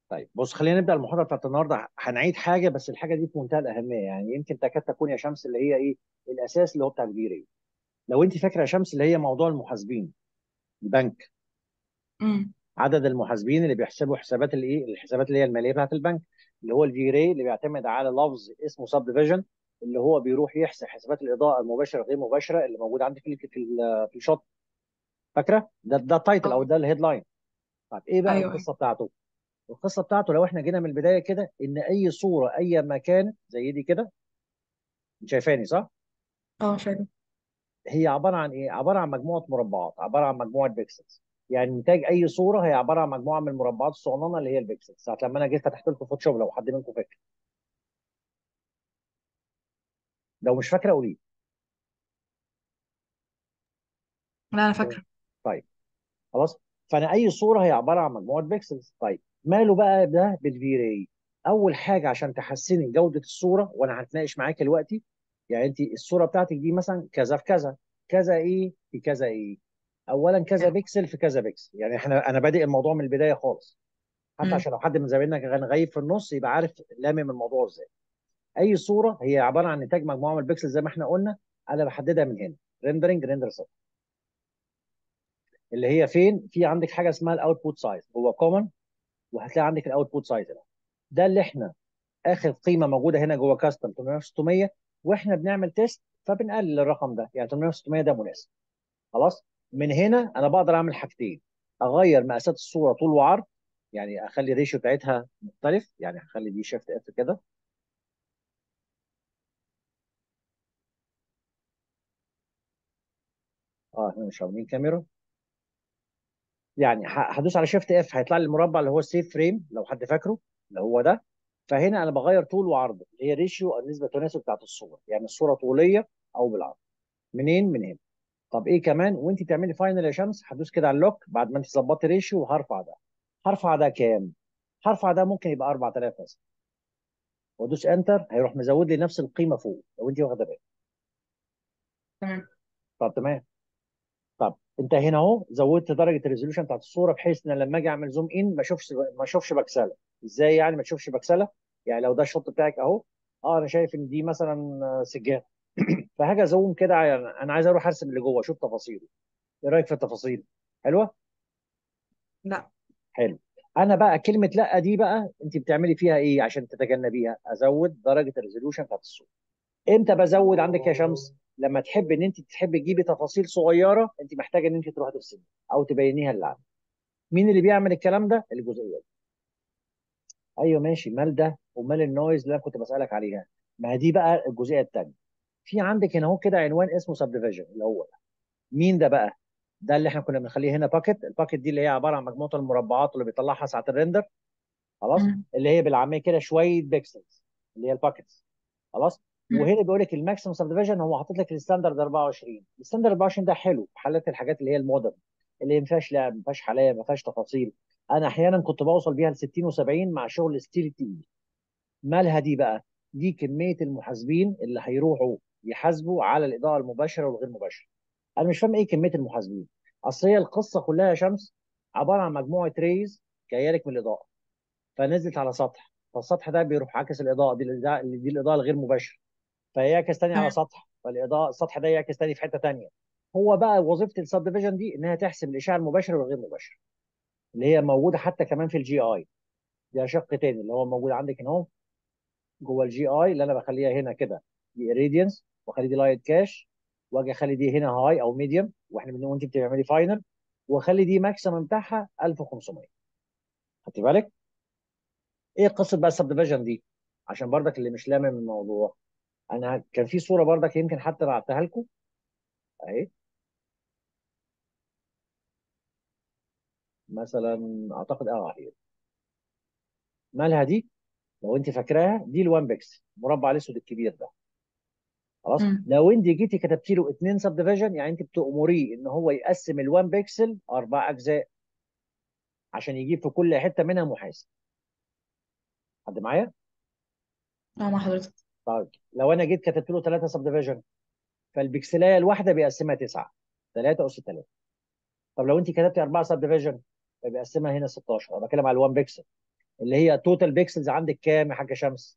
طيب بص خلينا نبدا المحاضره بتاعت النهارده هنعيد حاجه بس الحاجه دي في منتهى الاهميه يعني يمكن تكاد تكون يا شمس اللي هي ايه الاساس اللي هو بتاع الفيري لو انت فاكره يا شمس اللي هي موضوع المحاسبين البنك امم عدد المحاسبين اللي بيحسبوا حسابات الايه الحسابات اللي هي الماليه بتاعت البنك اللي هو الفيري اللي بيعتمد على لفظ اسمه سب ديفيجن اللي هو بيروح يحسب حسابات الاضاءه المباشره غير مباشره اللي موجوده عندك في ال- في ال- في الشط فاكره ده ده التايتل او اه ده الهيدلاين طيب ايه بقى ايوه ايوه القصه بتاعته القصه بتاعته لو احنا جينا من البدايه كده ان اي صوره اي مكان زي دي كده انت شايفاني صح اه فعلا هي عباره عن ايه عباره عن مجموعه مربعات عباره عن مجموعه بيكسلز يعني نتاج اي صوره هي عباره عن مجموعه من المربعات الصغننه اللي هي البيكسلز ساعه لما انا جيت فتحت لكم فوتوشوب لو حد منكم فاكر لو مش فاكره قولي لا انا لي. فاكره طيب خلاص فانا اي صوره هي عباره عن مجموعه بيكسلز طيب ماله بقى ده بالفي راي اول حاجه عشان تحسني جوده الصوره وانا هتناقش معاك دلوقتي يعني انت الصوره بتاعتك دي مثلا كذا في كذا كذا ايه في كذا ايه اولا كذا حلو بيكسل في كذا بيكسل يعني احنا انا بادئ الموضوع من البدايه خالص حتى امم عشان لو حد من زمايلنا كان غايب في النص يبقى عارف لامم الموضوع ازاي اي صوره هي عباره عن نتاج مجموعه من البيكسل زي ما احنا قلنا انا بحددها من هنا ريندرنج ريندر سيت اللي هي فين في عندك حاجه اسمها الاوتبوت سايز هو كومن وهتلاقي عندك الاوتبوت سايز ده ده اللي احنا اخر قيمه موجوده هنا جوه كاستم 800 600 واحنا بنعمل تيست فبنقلل الرقم ده يعني 800 600 ده مناسب خلاص من هنا انا بقدر اعمل حاجتين اغير مقاسات الصوره طول وعرض يعني اخلي الريشيو بتاعتها مختلف يعني هخلي دي شيفت اف كده اه احنا مش عاملين كاميرا يعني ه- هدوس على شيفت اف هيطلع لي المربع اللي هو السيف فريم لو حد فاكره اللي هو ده فهنا انا بغير طول وعرض اللي هي ريشيو النسبه التناسب بتاعت الصوره يعني الصوره طوليه او بالعرض منين من هنا طب ايه كمان وانت بتعملي فاينل يا شمس هدوس كده على اللوك بعد ما انت ظبطتي ريشيو وهرفع ده هرفع ده كام هرفع ده ممكن يبقى 4000 مثلا وادوس انتر هيروح مزود لي نفس القيمه فوق لو انت واخده بالك تمام طب تمام طب انت هنا اهو زودت درجه الريزولوشن بتاعت الصوره بحيث ان لما اجي اعمل زوم ان ما اشوفش ما اشوفش بكسله ازاي يعني ما تشوفش بكسله يعني لو ده الشوت بتاعك اهو اه انا شايف ان دي مثلا سجاده فهاجي ازوم كده يعني انا عايز اروح ارسم اللي جوه اشوف تفاصيله ايه رايك في التفاصيل حلوه لا حلو انا بقى كلمه لا دي بقى انت بتعملي فيها ايه عشان تتجنبيها ازود درجه الريزولوشن بتاعت الصوره امتى بزود عندك يا شمس لما تحب ان انت تحب تجيبي تفاصيل صغيره انت محتاجه ان انت تروحي ترسمي او تبينيها للعالم مين اللي بيعمل الكلام ده الجزئيه دي ايوه ماشي مال ده ومال النويز اللي انا كنت بسالك عليها ما هي دي بقى الجزئيه الثانيه في عندك هنا اهو كده عنوان اسمه سب ديفيجن اللي هو ده مين ده بقى ده اللي احنا كنا بنخليه هنا باكت الباكت دي اللي هي عباره عن مجموعه المربعات اللي بيطلعها ساعه الريندر خلاص امم اللي هي بالعاميه كده شويه بيكسلز اللي هي الباكتس خلاص امم وهنا بيقول لك الماكسيمم سب ديفيجن هو حاطط لك الستاندرد 24 الستاندرد 24 ده حلو في حالات الحاجات اللي هي المودرن اللي ما فيهاش لعب ما فيهاش حلاوه ما فيهاش تفاصيل انا احيانا كنت بوصل بيها ل 60 و70 مع شغل ستيل تقيل مالها دي بقى دي كميه المحاسبين اللي هيروحوا يحاسبوا على الاضاءه المباشره والغير مباشره انا مش فاهم ايه كميه المحاسبين اصل هي القصه كلها يا شمس عباره عن مجموعه ريز جايه لك من الاضاءه فنزلت على سطح فالسطح ده بيروح عاكس الاضاءه دي الاضاءه دي الاضاءه الغير مباشره فيعكس تاني على تمام سطح فالاضاءه السطح ده يعكس تاني في حته تانيه هو بقى وظيفه السب ديفيجن دي انها تحسب الاشعه المباشر والغير مباشر اللي هي موجوده حتى كمان في الجي اي ده شق تاني اللي هو موجود عندك هنا اهو جوه الجي اي اللي انا بخليها هنا كده دي راديانس واخلي دي لايت كاش واجي اخلي دي هنا هاي او ميديوم واحنا من وانت بتعملي فاينل واخلي دي ماكسيمم بتاعها 1500 خدت بالك ايه قصه بقى السب ديفيجن دي عشان برضك اللي مش لامم الموضوع انا كان في صوره برضك يمكن حتى بعتها لكم اهي مثلا اعتقد اه هي مالها دي لو انت فاكراها دي الوان بيكس المربع الاسود الكبير ده خلاص امم لو انت جيتي كتبتي له اثنين سب ديفيجن يعني انت بتأمريه ان هو يقسم الوان بيكسل اربع اجزاء عشان يجيب في كل حته منها محاسب حد معايا اه مع حضرتك طيب لو انا جيت كتبت له ثلاثه سب ديفيجن فالبكسلايه الواحده بيقسمها تسعه ثلاثه اس ثلاثه طب لو انت كتبتي اربعه سب ديفيجن فبيقسمها هنا 16 انا بتكلم على الوان بيكسل اللي هي توتال بيكسلز عندك كام يا حاجه شمس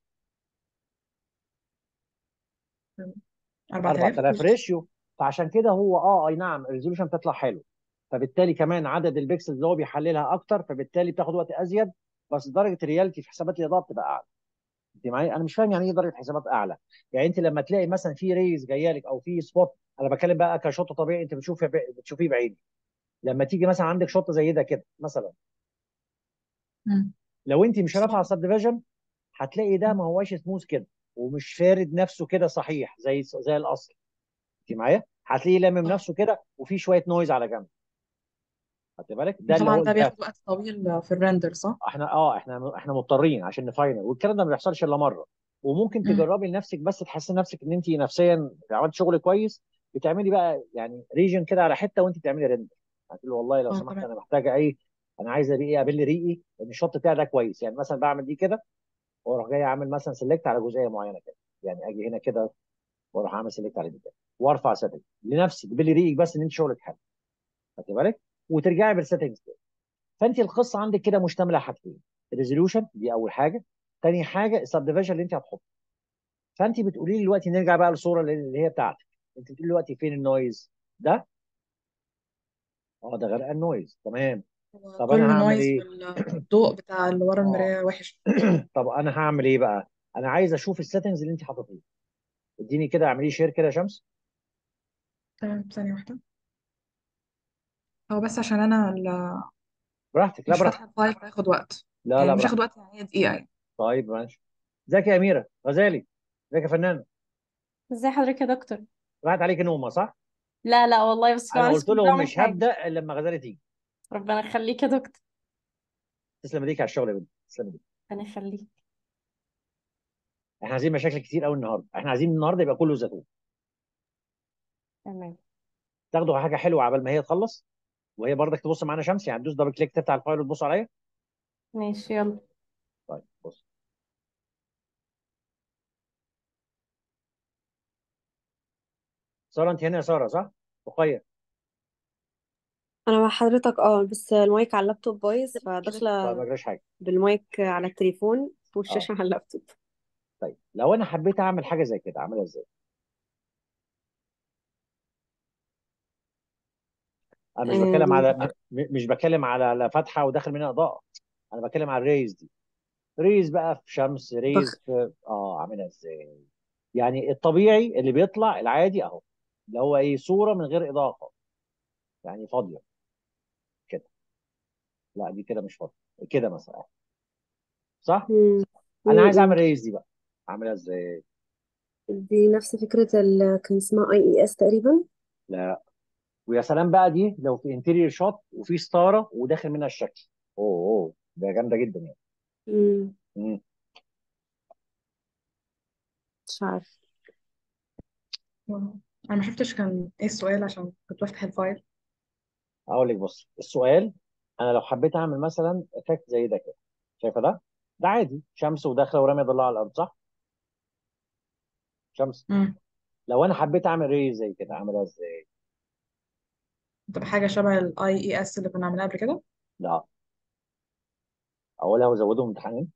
4000 4000 ريشيو فعشان كده هو اه اي نعم الريزولوشن بتطلع حلو فبالتالي كمان عدد البيكسلز اللي هو بيحللها اكتر فبالتالي بتاخد وقت ازيد بس درجه الرياليتي في حسابات الاضاءه بتبقى اعلى انت معايا انا مش فاهم يعني ايه درجه حسابات اعلى يعني انت لما تلاقي مثلا في ريز جايه لك او في سبوت انا بتكلم بقى كشوط طبيعي انت بتشوف بتشوفيه بعيد لما تيجي مثلا عندك شوط زي ده كده مثلا مم. لو انت مش رافعه سب ديفيجن هتلاقي ده ما هواش سموث كده ومش فارد نفسه كده صحيح زي زي الاصل انت معايا هتلاقيه لامم صح. نفسه كده وفي شويه نويز على جنب خدت بالك ده اللي طبعا هو ده الجاف بياخد وقت طويل في الريندر صح؟ احنا اه احنا احنا مضطرين عشان نفاينل والكلام ده ما بيحصلش الا مره وممكن مم. تجربي لنفسك بس تحسي نفسك ان انت نفسيا عملت شغل كويس بتعملي بقى يعني ريجن كده على حته وانت بتعملي ريندر هتقول له والله لو اه سمحت تمام انا محتاجه ايه انا عايزه ايه اقابل ريقي ان الشوت بتاعي ده كويس يعني مثلا بعمل دي كده واروح جاي عامل مثلا سيلكت على جزئيه معينه كده يعني اجي هنا كده واروح اعمل سيلكت على دي كده وارفع سيتنج لنفسي تقبلي ريقك بس ان انت شغلك حلو خدت بالك وترجعي بالسيتنجز فانت القصه عندك كده مشتمله حاجتين الريزوليوشن دي اول حاجه تاني حاجه السب ديفيجن اللي انت هتحطه فانت بتقولي لي دلوقتي نرجع بقى للصوره اللي هي بتاعتك انت بتقولي دلوقتي فين النويز ده اه ده غرقان نويز تمام هو طب انا كله هعمل نويز ايه والضوء بتاع اللي ورا اه المراية وحش طب انا هعمل ايه بقى انا عايز اشوف السيتنجز اللي انت حاططها اديني كده اعملي شير كده يا شمس تمام ثانية واحدة هو بس عشان أنا ال- براحتك لا مش براحتك فاتحة الفايل فهياخد وقت لا يعني لا مش هياخد براحتك وقت يعني هي دقيقة يعني طيب ماشي ازيك يا اميره غزالي ازيك يا فنانه ازي حضرتك يا دكتور راحت عليك نومه صح لا لا والله بس انا معلش قلت كنت له بعمل مش حاجة هبدا الا لما غزالي تيجي ربنا يخليك يا دكتور تسلم ايديك على الشغل يا بنتي تسلم ايديك ربنا يخليك احنا عايزين مشاكل كتير قوي النهارده احنا عايزين النهارده يبقى كله زيتون تمام تاخدوا حاجه حلوه عبال ما هي تخلص وهي برضك تبص معانا شمس يعني تدوس دبل كليك تفتح الفايل وتبص عليا ماشي يلا طيب بص ساره انت هنا يا ساره صح؟ رقيه انا مع حضرتك اه بس المايك على اللابتوب بايظ طيب فداخله ما جراش حاجه بالمايك على التليفون اه والشاشه على اللابتوب طيب لو انا حبيت اعمل حاجه زي كده اعملها ازاي؟ انا مش بتكلم أم، على م... م- مش بتكلم على لا فتحه وداخل منها اضاءه انا بتكلم على الريز دي ريز بقى في شمس بخ ريز في اه اعملها ازاي؟ يعني الطبيعي اللي بيطلع العادي اهو اللي هو ايه صوره من غير اضاءه يعني فاضيه كده لا دي كده مش فاضيه كده مثلا صح؟ مم. انا عايز مم. اعمل ريز دي بقى اعملها ازاي؟ دي نفس فكره ال... كان اسمها اي اي اس تقريبا لا ويا سلام بقى دي لو في انتيريور شوت وفي ستاره وداخل منها الشكل اوه اوه ده جامده جدا يعني مم. مم. مش عارف انا ما شفتش كان ايه السؤال عشان كنت بفتح الفايل اقول لك بص السؤال انا لو حبيت اعمل مثلا افكت زي ده كده شايفه ده؟ ده عادي شمس وداخله وراميه ضلها على الارض صح؟ شمس امم لو انا حبيت اعمل ريز زي كده اعملها ازاي؟ تبقى حاجة شبه الاي اي اس اللي كنا عاملينها قبل كده لا اقولها وازودهم امتحانين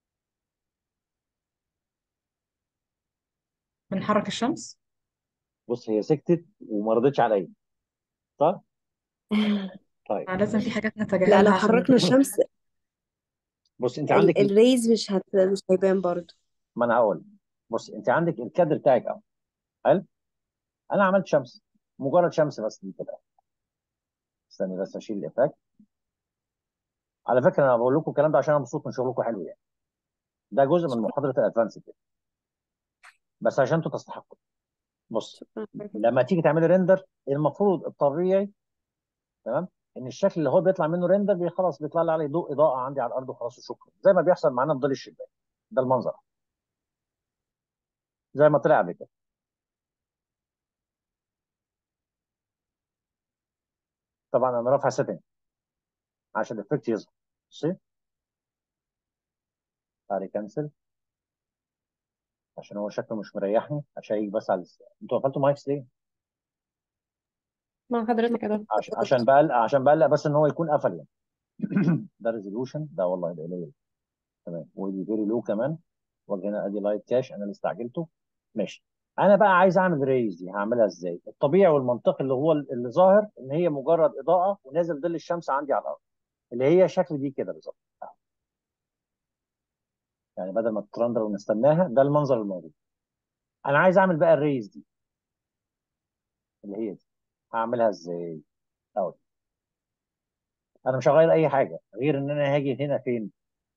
بنحرك الشمس بص هي سكتت وما رضتش عليا صح؟ طيب آه، لازم في بص حاجات لا نتجاهلها لو عشان حركنا الشمس بص انت عندك ال... ال... الريز مش هت... مش هيبان برضو ما انا هقول بص انت عندك الكادر بتاعك اهو حلو انا عملت شمس مجرد شمس بس دي كده استني بس اشيل الافكت على فكره انا بقول لكم الكلام ده عشان انا مبسوط من شغلكم حلو يعني ده جزء من محاضره الادفانس كده بس عشان انتوا تستحقوا بص شكرا حضرتك. لما تيجي تعملي ريندر المفروض الطبيعي تمام ان الشكل اللي هو بيطلع منه ريندر بي- خلاص بيطلع لي عليه ضوء اضاءه عندي على الارض وخلاص وشكرا زي ما بيحصل معانا في ظل الشباك ده المنظر زي ما طلع قبل كده طبعا انا رافع سيتنج عشان الافكت يظهر بصي تعالي كنسل عشان هو شكله مش مريحني هشيك بس على الس- انتوا قفلتوا مايكس ليه؟ مع حضرتك يا دكتور عش... عشان بقلق عشان بقلق بس ان هو يكون قفل يعني ده ريزولوشن ده والله ده قليل تمام ودي فيري لو كمان واجي هنا ادي لايت كاش انا اللي استعجلته ماشي انا بقى عايز اعمل ريز دي هعملها ازاي الطبيعي والمنطقي اللي هو اللي ظاهر ان هي مجرد اضاءه ونازل ظل الشمس عندي على الارض اللي هي شكل دي كده بالظبط يعني بدل ما تترندر ونستناها ده المنظر الموجود انا عايز اعمل بقى الريز دي اللي هي دي هعملها ازاي اهو انا مش هغير اي حاجه غير ان انا هاجي هنا فين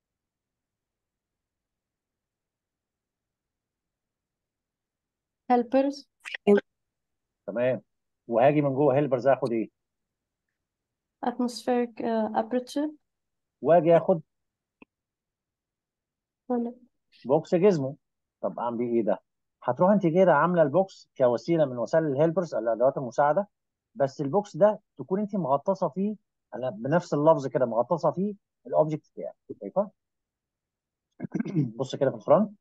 helpers تمام وهاجي من جوه هيلبرز اخد ايه atmospheric uh, aperture واجي اخد ولا بوكس جزمه طب اعمل بيه ايه ده هتروح انت كده عامله البوكس كوسيله من وسائل الهيلبرز الادوات المساعده بس البوكس ده تكون انت مغطسه فيه انا بنفس اللفظ كده مغطسه فيه الاوبجكت بتاعك شايفه بص كده في الفرونت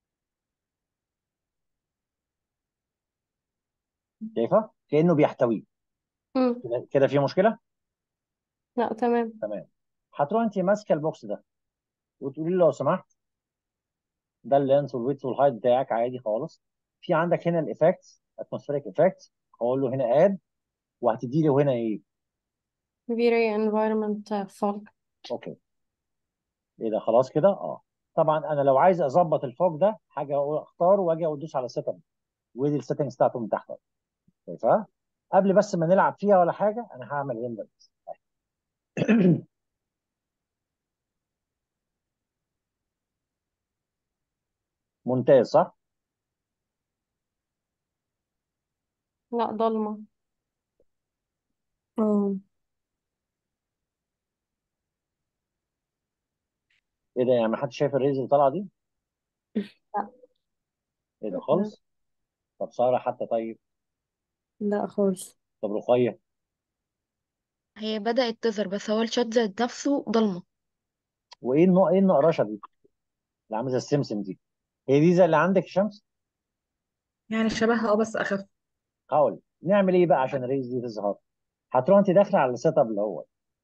شايفه كانه بيحتويه مم. كده كده في مشكله لا تمام تمام هتروح انت ماسكه البوكس ده وتقولي له لو سمحت ده اللينس والويدث والهايت بتاعك عادي خالص في عندك هنا الايفكتس اتموسفيريك افكتس هقول له هنا اد وهتدي له هنا ايه V-ray environment uh, fog اوكي ايه ده خلاص كده اه طبعا انا لو عايز اظبط الفوق ده حاجه أقول- اختار واجي ادوس على سيت اب ودي السيتنجز بتاعته من تحت شايفها قبل بس ما نلعب فيها ولا حاجه انا هعمل ريندر ممتاز صح لا ضلمة اه ايه ده يعني ما حدش شايف الريز اللي طالعه دي لا ايه ده خالص طب ساره حتى طيب لا خالص طب رقيه هي بدأت تظهر بس هو الشات ذات نفسه ضلمة وايه النوع ايه النقرشه دي اللي عامله زي السمسم دي هي دي زي اللي عندك يا شمس يعني شبهها اه بس اخف هقول نعمل ايه بقى عشان الريز دي تظهر هتروح انت داخله على السيت اب الاول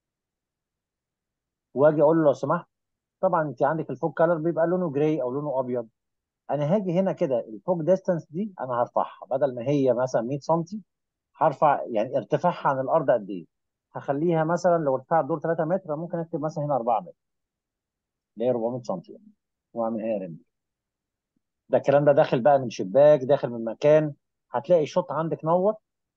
واجي اقول له لو سمحت طبعا انت عندك الفوق كالر بيبقى لونه جراي او لونه ابيض انا هاجي هنا كده الفوق ديستانس دي انا هرفعها بدل ما هي مثلا 100 سم هرفع يعني ارتفاعها عن الارض قد ايه هخليها مثلا لو ارتفاع الدور 3 متر ممكن اكتب مثلا هنا 4 متر اللي هي 400 سم يعني واعمل هنا ريند ده الكلام ده داخل بقى من شباك داخل من مكان هتلاقي الشوط عندك نور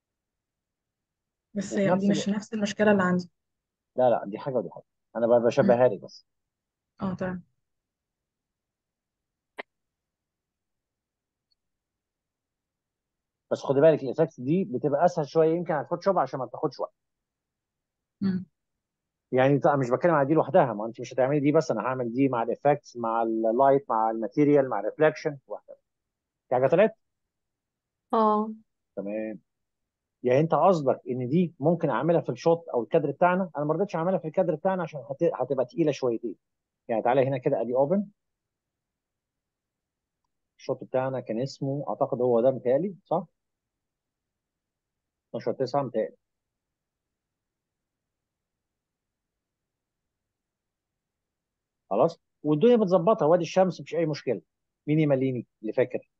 بس وفي هي نفس دي مش الوقت نفس المشكلة اللي عندي لا لا دي حاجه ودي حاجه انا بقى مم. بشبهها لك بس اه تمام بس خدي بالك الايفكت دي بتبقى اسهل شويه يمكن على الفوتوشوب عشان ما بتاخدش وقت مم. يعني طبعا مش بتكلم على دي لوحدها ما انت مش هتعملي دي بس انا هعمل دي مع الايفكتس مع اللايت مع الماتيريال مع الريفلكشن وهكذا في حاجه طلعت اه تمام يعني انت قصدك ان دي ممكن اعملها في الشوت او الكادر بتاعنا انا ما رضيتش اعملها في الكادر بتاعنا عشان هت- هتبقى تقيله شويتين يعني تعالى هنا كده ادي اوبن الشوت بتاعنا كان اسمه اعتقد هو ده متهيألي صح 12 9 متهيألي خلاص والدنيا بتظبطها وادي الشمس مفيش اي مشكله مين يمليني اللي فاكر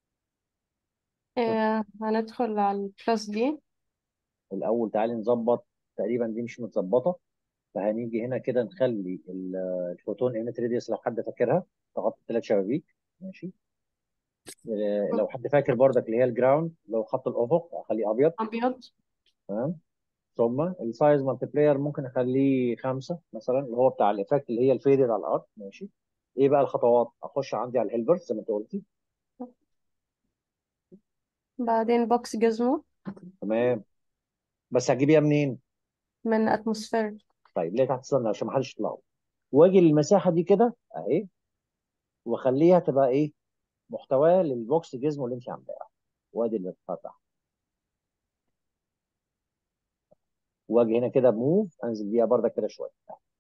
آه، هندخل على البلس دي الاول تعالي نظبط تقريبا دي مش متظبطه فهنيجي هنا كده نخلي ال- الفوتون ايميت ريديوس لو حد فاكرها تغطي الثلاث شبابيك ماشي آه، لو حد فاكر برضك اللي هي الجراوند لو خط الافق اخليه ابيض أبيض تمام ثم السايز مالتي بلاير ممكن اخليه خمسه مثلا اللي هو بتاع الايفكت اللي هي الفيدد على الارض ماشي ايه بقى الخطوات اخش عندي على الهيلبرز زي ما انت قلتي بعدين بوكس جزمه تمام بس هجيبيها منين من اتموسفير طيب ليه تحت السن عشان ما حدش يطلعوا واجي للمساحه دي كده اهي واخليها تبقى ايه محتواه للبوكس جزمه اللي انت عاملاه وادي الارتفاع بتاعها واجي هنا كده بموف انزل بيها بردك كده شويه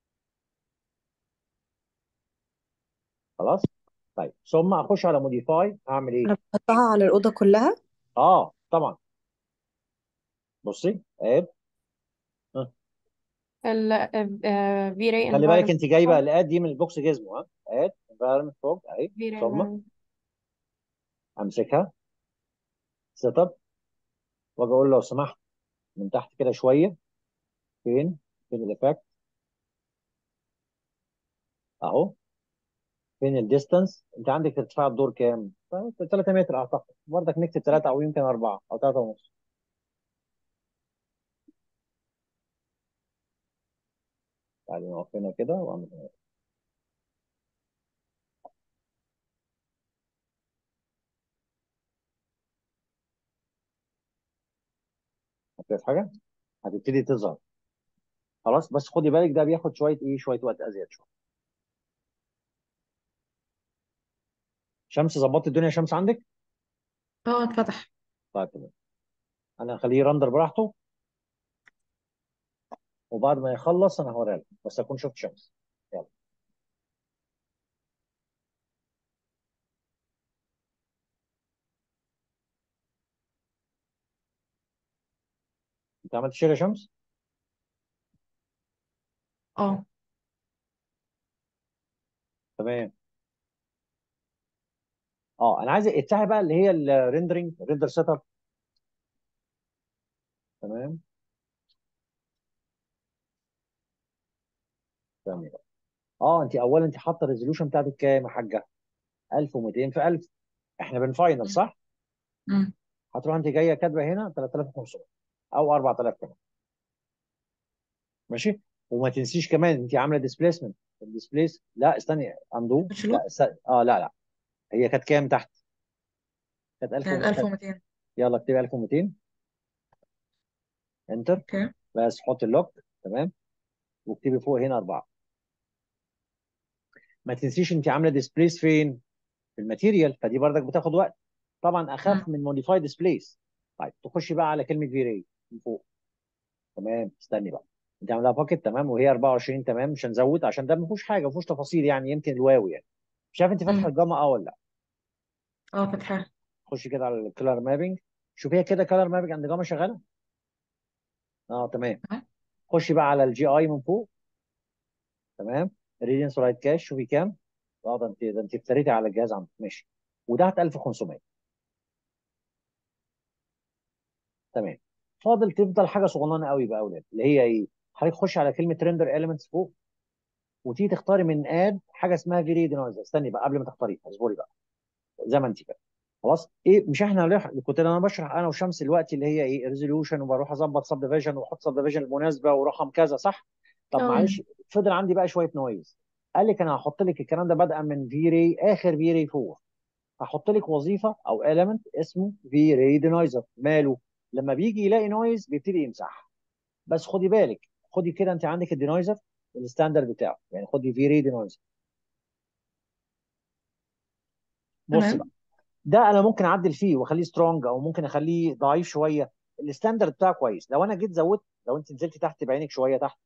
خلاص طيب ثم اخش على موديفاي اعمل ايه انا بحطها على الأوضة كلها اه طبعا بصي اد ها ال في راي خلي بالك environment انت جايبه fog الاد دي من البوكس جيزمو ها اد انفايرمنت فوق اهي في راي ثم environment امسكها سيت اب واجي اقول لو سمحت من تحت كده شويه فين فين الايفكت اهو فين الديستانس انت عندك ارتفاع الدور كام 3 متر اعتقد برضك نكتب 3 او يمكن 4 او 3 ونص تعالي نقف هنا كده واعمل هنا. هتلاقي في حاجه هتبتدي تظهر خلاص بس خدي بالك ده بياخد شويه ايه شويه وقت ازيد شويه شمس ظبطت الدنيا يا شمس عندك اه اتفتح طيب تمام انا هخليه يرندر براحته وبعد ما يخلص انا هوريها لك بس اكون شفت شمس يلا انت عملت شير يا شمس اه تمام اه انا عايز افتحي بقى اللي هي الريندرنج ريندر سيت اب تمام تمام اه انت اولا انت حاطه الريزولوشن بتاعتك كام يا حاجه 1200 في 1000 احنا بنفاينل مم. صح مم. هتروح انت جايه كاتبه هنا 3500 او 4000 كمان ماشي وما تنسيش كمان انت عامله ديسبيسمنت الديسبيس لا استني اندو مش له لا است... اه لا لا هي كانت كام تحت كانت 1000 كانت 1200 يلا اكتبي 1200 انتر اوكي بس حط اللوك تمام واكتبي فوق هنا 4 ما تنسيش انت عامله ديسبليس فين في الماتيريال فدي بردك بتاخد وقت طبعا اخف مم. من موديفاي ديسبليس طيب تخشي بقى على كلمه في راي من فوق تمام استني بقى انت عاملاها باكت تمام وهي 24 تمام مش هنزود عشان ده ما فيهوش حاجه ما فيهوش تفاصيل يعني يمكن الواو يعني مش عارف انت فاتحه مم. الجاما اه ولا لا اه فتحها خشي كده على الكلر مابنج شوفيها كده كلر مابنج عند جاما شغاله اه تمام اه خشي بقى على الجي اي من فوق تمام ريدينس رايت كاش شوفي كام اه ده انت ده انت افتريتي على الجهاز عندك ماشي وتحت 1500 تمام فاضل تفضل حاجه صغننه قوي بقى يا اولاد اللي هي ايه حضرتك تخش على كلمه ريندر اليمنتس فوق وتيجي تختاري من اد حاجه اسمها فيري دينايزر استني بقى قبل ما تختاري اصبري بقى زي ما انت كده خلاص ايه مش احنا اللي كنت انا بشرح انا وشمس دلوقتي اللي هي ايه ريزوليوشن وبروح اظبط سب ديفيجن واحط سب ديفيجن المناسبه ورقم كذا صح طب اه معلش فضل عندي بقى شويه نويز قال لك انا هحط لك الكلام ده بدءا من في ري اخر في ري 4 هحط لك وظيفه او element اسمه في ري دينايزر ماله لما بيجي يلاقي نويز بيبتدي يمسحها بس خدي بالك خدي كده انت عندك الدينايزر الستاندرد بتاعه يعني خدي في ري دينايزر بص تمام بقى ده انا ممكن اعدل فيه واخليه سترونج او ممكن اخليه ضعيف شويه الستاندرد بتاعه كويس لو انا جيت زودت لو انت نزلت تحت بعينك شويه تحت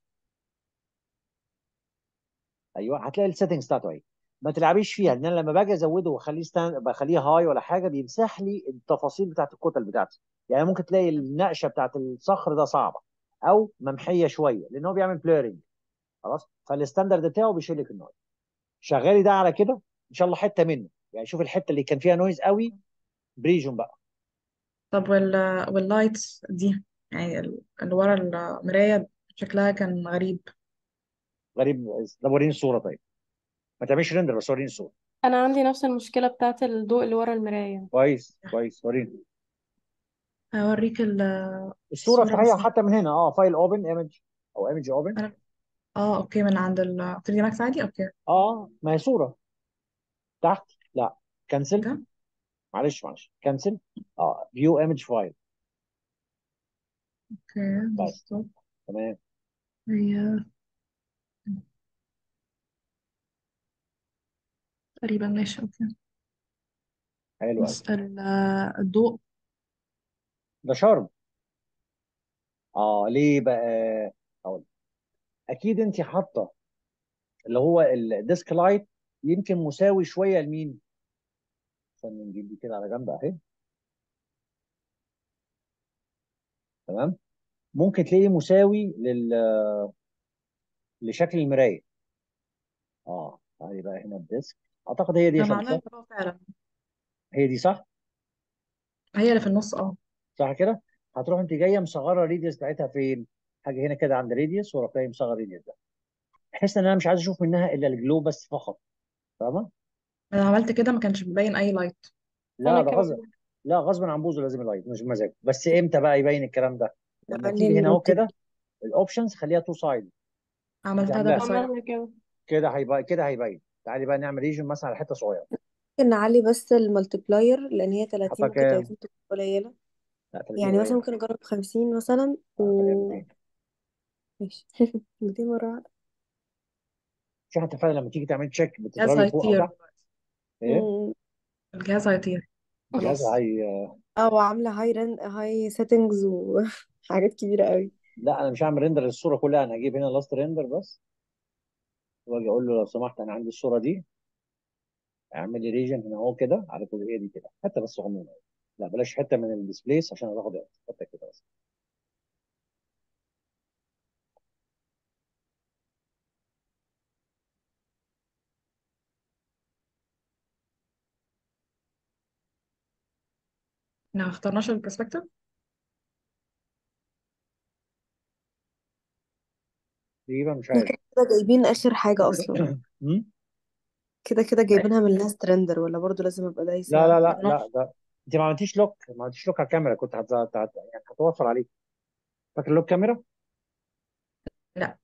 ايوه هتلاقي السيتنجز بتاعته اهي ما تلعبيش فيها لان انا لما باجي ازوده واخليه ستاند بخليه هاي ولا حاجه بيمسح لي التفاصيل بتاعت الكتل بتاعتي يعني ممكن تلاقي النقشه بتاعت الصخر ده صعبه او ممحيه شويه لان هو بيعمل بليرنج خلاص فالستاندرد بتاعه بيشيل لك النويز شغالي ده على كده ان شاء الله حته منه يعني شوف الحته اللي كان فيها نويز قوي بريجون بقى طب وال واللايتس دي يعني ال- اللي ورا المراية شكلها كان غريب غريب طب وريني الصوره طيب ما تعملش ريندر بس وريني الصوره انا عندي نفس المشكله بتاعت الضوء اللي ورا المرايه كويس كويس وريني هوريك ال- الصوره الصورة افتحيها بس حتى من هنا اه فايل اوبن ايمج او ايمج اوبن انا اه اوكي من عند ال 3 دي ماكس عادي اوكي اه ما هي صوره تحت لا كنسل ده معلش معلش كنسل اه فيو ايمج فايل اوكي طيب بالظبط تمام هي تقريبا ماشي اوكي حلو قوي بس ال- الضوء ده شرب اه ليه بقى اقول اكيد انت حاطه اللي هو الديسك لايت يمكن مساوي شويه لمين استنى نجيب دي كده على جنب اهي تمام ممكن تلاقيه مساوي لل لشكل المرايه اه تعالي بقى هنا الديسك اعتقد هي دي يا انا شمس صح؟ عملت اه فعلا هي دي صح هي اللي في النص اه صح كده هتروح انت جايه مصغره الريديوس بتاعتها فين حاجه هنا كده عند ريديوس وراح جاي مصغر الريديوس ده بحيث ان انا مش عايز اشوف منها الا الجلو بس فقط فاهمه انا عملت كده ما كانش مبين اي لايت لا انا ده غصب كمان لا غصب عن بوزه لازم اللايت مش بمزاج بس امتى بقى يبين الكلام ده لما علي تيجي هنا اهو المالتي كده الاوبشنز خليها تو سايد انت عملتها دبل عاملاها سايد عملنا كده كده هيبقى كده هيبين تعالي بقى نعمل ريجن مثلا على حته صغيره ممكن نعلي بس المالتيبلاير لان هي حطها 30 ممكن كام 30 تبقى قليلة لا 30 يعني مثلا قليل ممكن اجرب 50 مثلا اه خليها و 200 ماشي 200 مرة واحدة في حتى فعلا لما تيجي تعمل تشيك الجهاز بتضربي فوق او هيطير تحت دلوقتي ايه مم. الجهاز هيطير الجهاز خلاص هي اه وعاملة هاي رن هاي سيتنجز وحاجات كبيرة قوي لا انا مش هعمل ريندر للصوره كلها انا هجيب هنا لاست ريندر بس واجي اقول له لو سمحت انا عندي الصوره دي اعمل لي ريجن هنا اهو كده على كل هي دي كده حته بس عموما لا بلاش حته من الديسبليس عشان هتاخد وقت حته كده بس احنا ما اخترناش البرسبكتيف تقريبا مش احنا عارف كده كده جايبين اخر حاجة اصلا مم؟ كده كده جايبينها من لاست ريندر ولا برضو لازم ابقى لا دايسة لا في لا لا النص ده انت ما عملتيش لوك ما عملتيش لوك على الكاميرا كنت هت... هت... هت- يعني هتوفر عليك فاكر لوك كاميرا؟ لا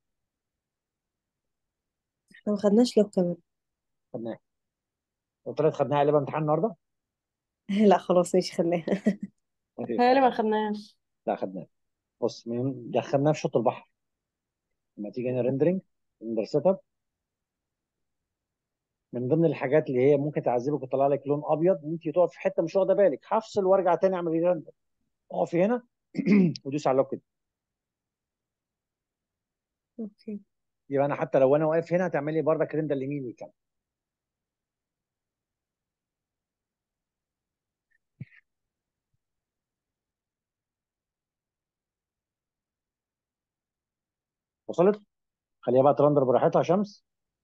احنا ما خدناش لوك كمان خدناها قلت لك خدناها قلبها امتحان النهارده؟ لا خلاص ماشي خدناها هي اللي ما خدناهاش لا خدناها بص من دخلناها في شط البحر لما تيجي هنا ريندرنج ريندر سيت اب من ضمن الحاجات اللي هي ممكن تعذبك وتطلع لك لون ابيض ان انت تقف في حته مش واخده بالك هفصل وارجع تاني اعمل ريندر اقفي هنا ودوس على اللوك كده اوكي يبقى انا حتى لو انا واقف هنا هتعمل لي بردك ريندر اليمين كمان وصلت خليها بقى ترندر براحتها شمس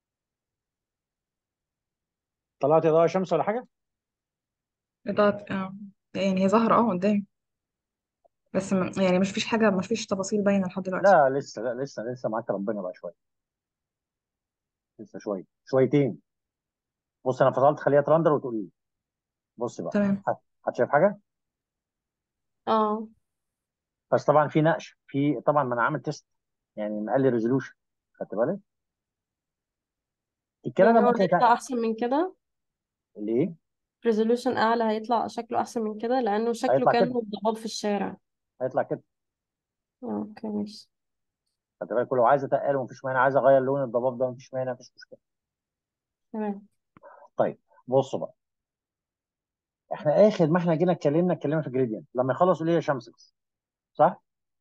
طلعت اضاءه شمس ولا حاجه إضاءة اه يعني هي ظاهرة اه قدامي بس م... يعني مش فيش حاجة مش فيش تفاصيل باينة لحد دلوقتي لا لسه لا لسه لسه معاك ربنا بقى شويه لسه شويه شويتين بص انا فصلت خليها ترندر وتقولي لي بص بقى تمام هت- هتشايف حاجه اه بس طبعا في نقش في طبعا ما انا عامل تيست يعني مقلل ريزولوشن خدت بالك الكلام ده يعني هو ممكن هيطلع يتعمل احسن من كده ليه ريزولوشن اعلى هيطلع شكله احسن من كده لانه شكله هيطلع كده كانه ضباب في الشارع هيطلع كده آه، اوكي ماشي خدت بالك ولو عايز اتقله ومفيش مانع عايز اغير لون الضباب ده مفيش مانع مفيش مشكله تمام طيب بصوا بقى احنا اخر ما احنا جينا اتكلمنا اتكلمنا في جريدينت لما يخلص يقول لي يا شمس بس صح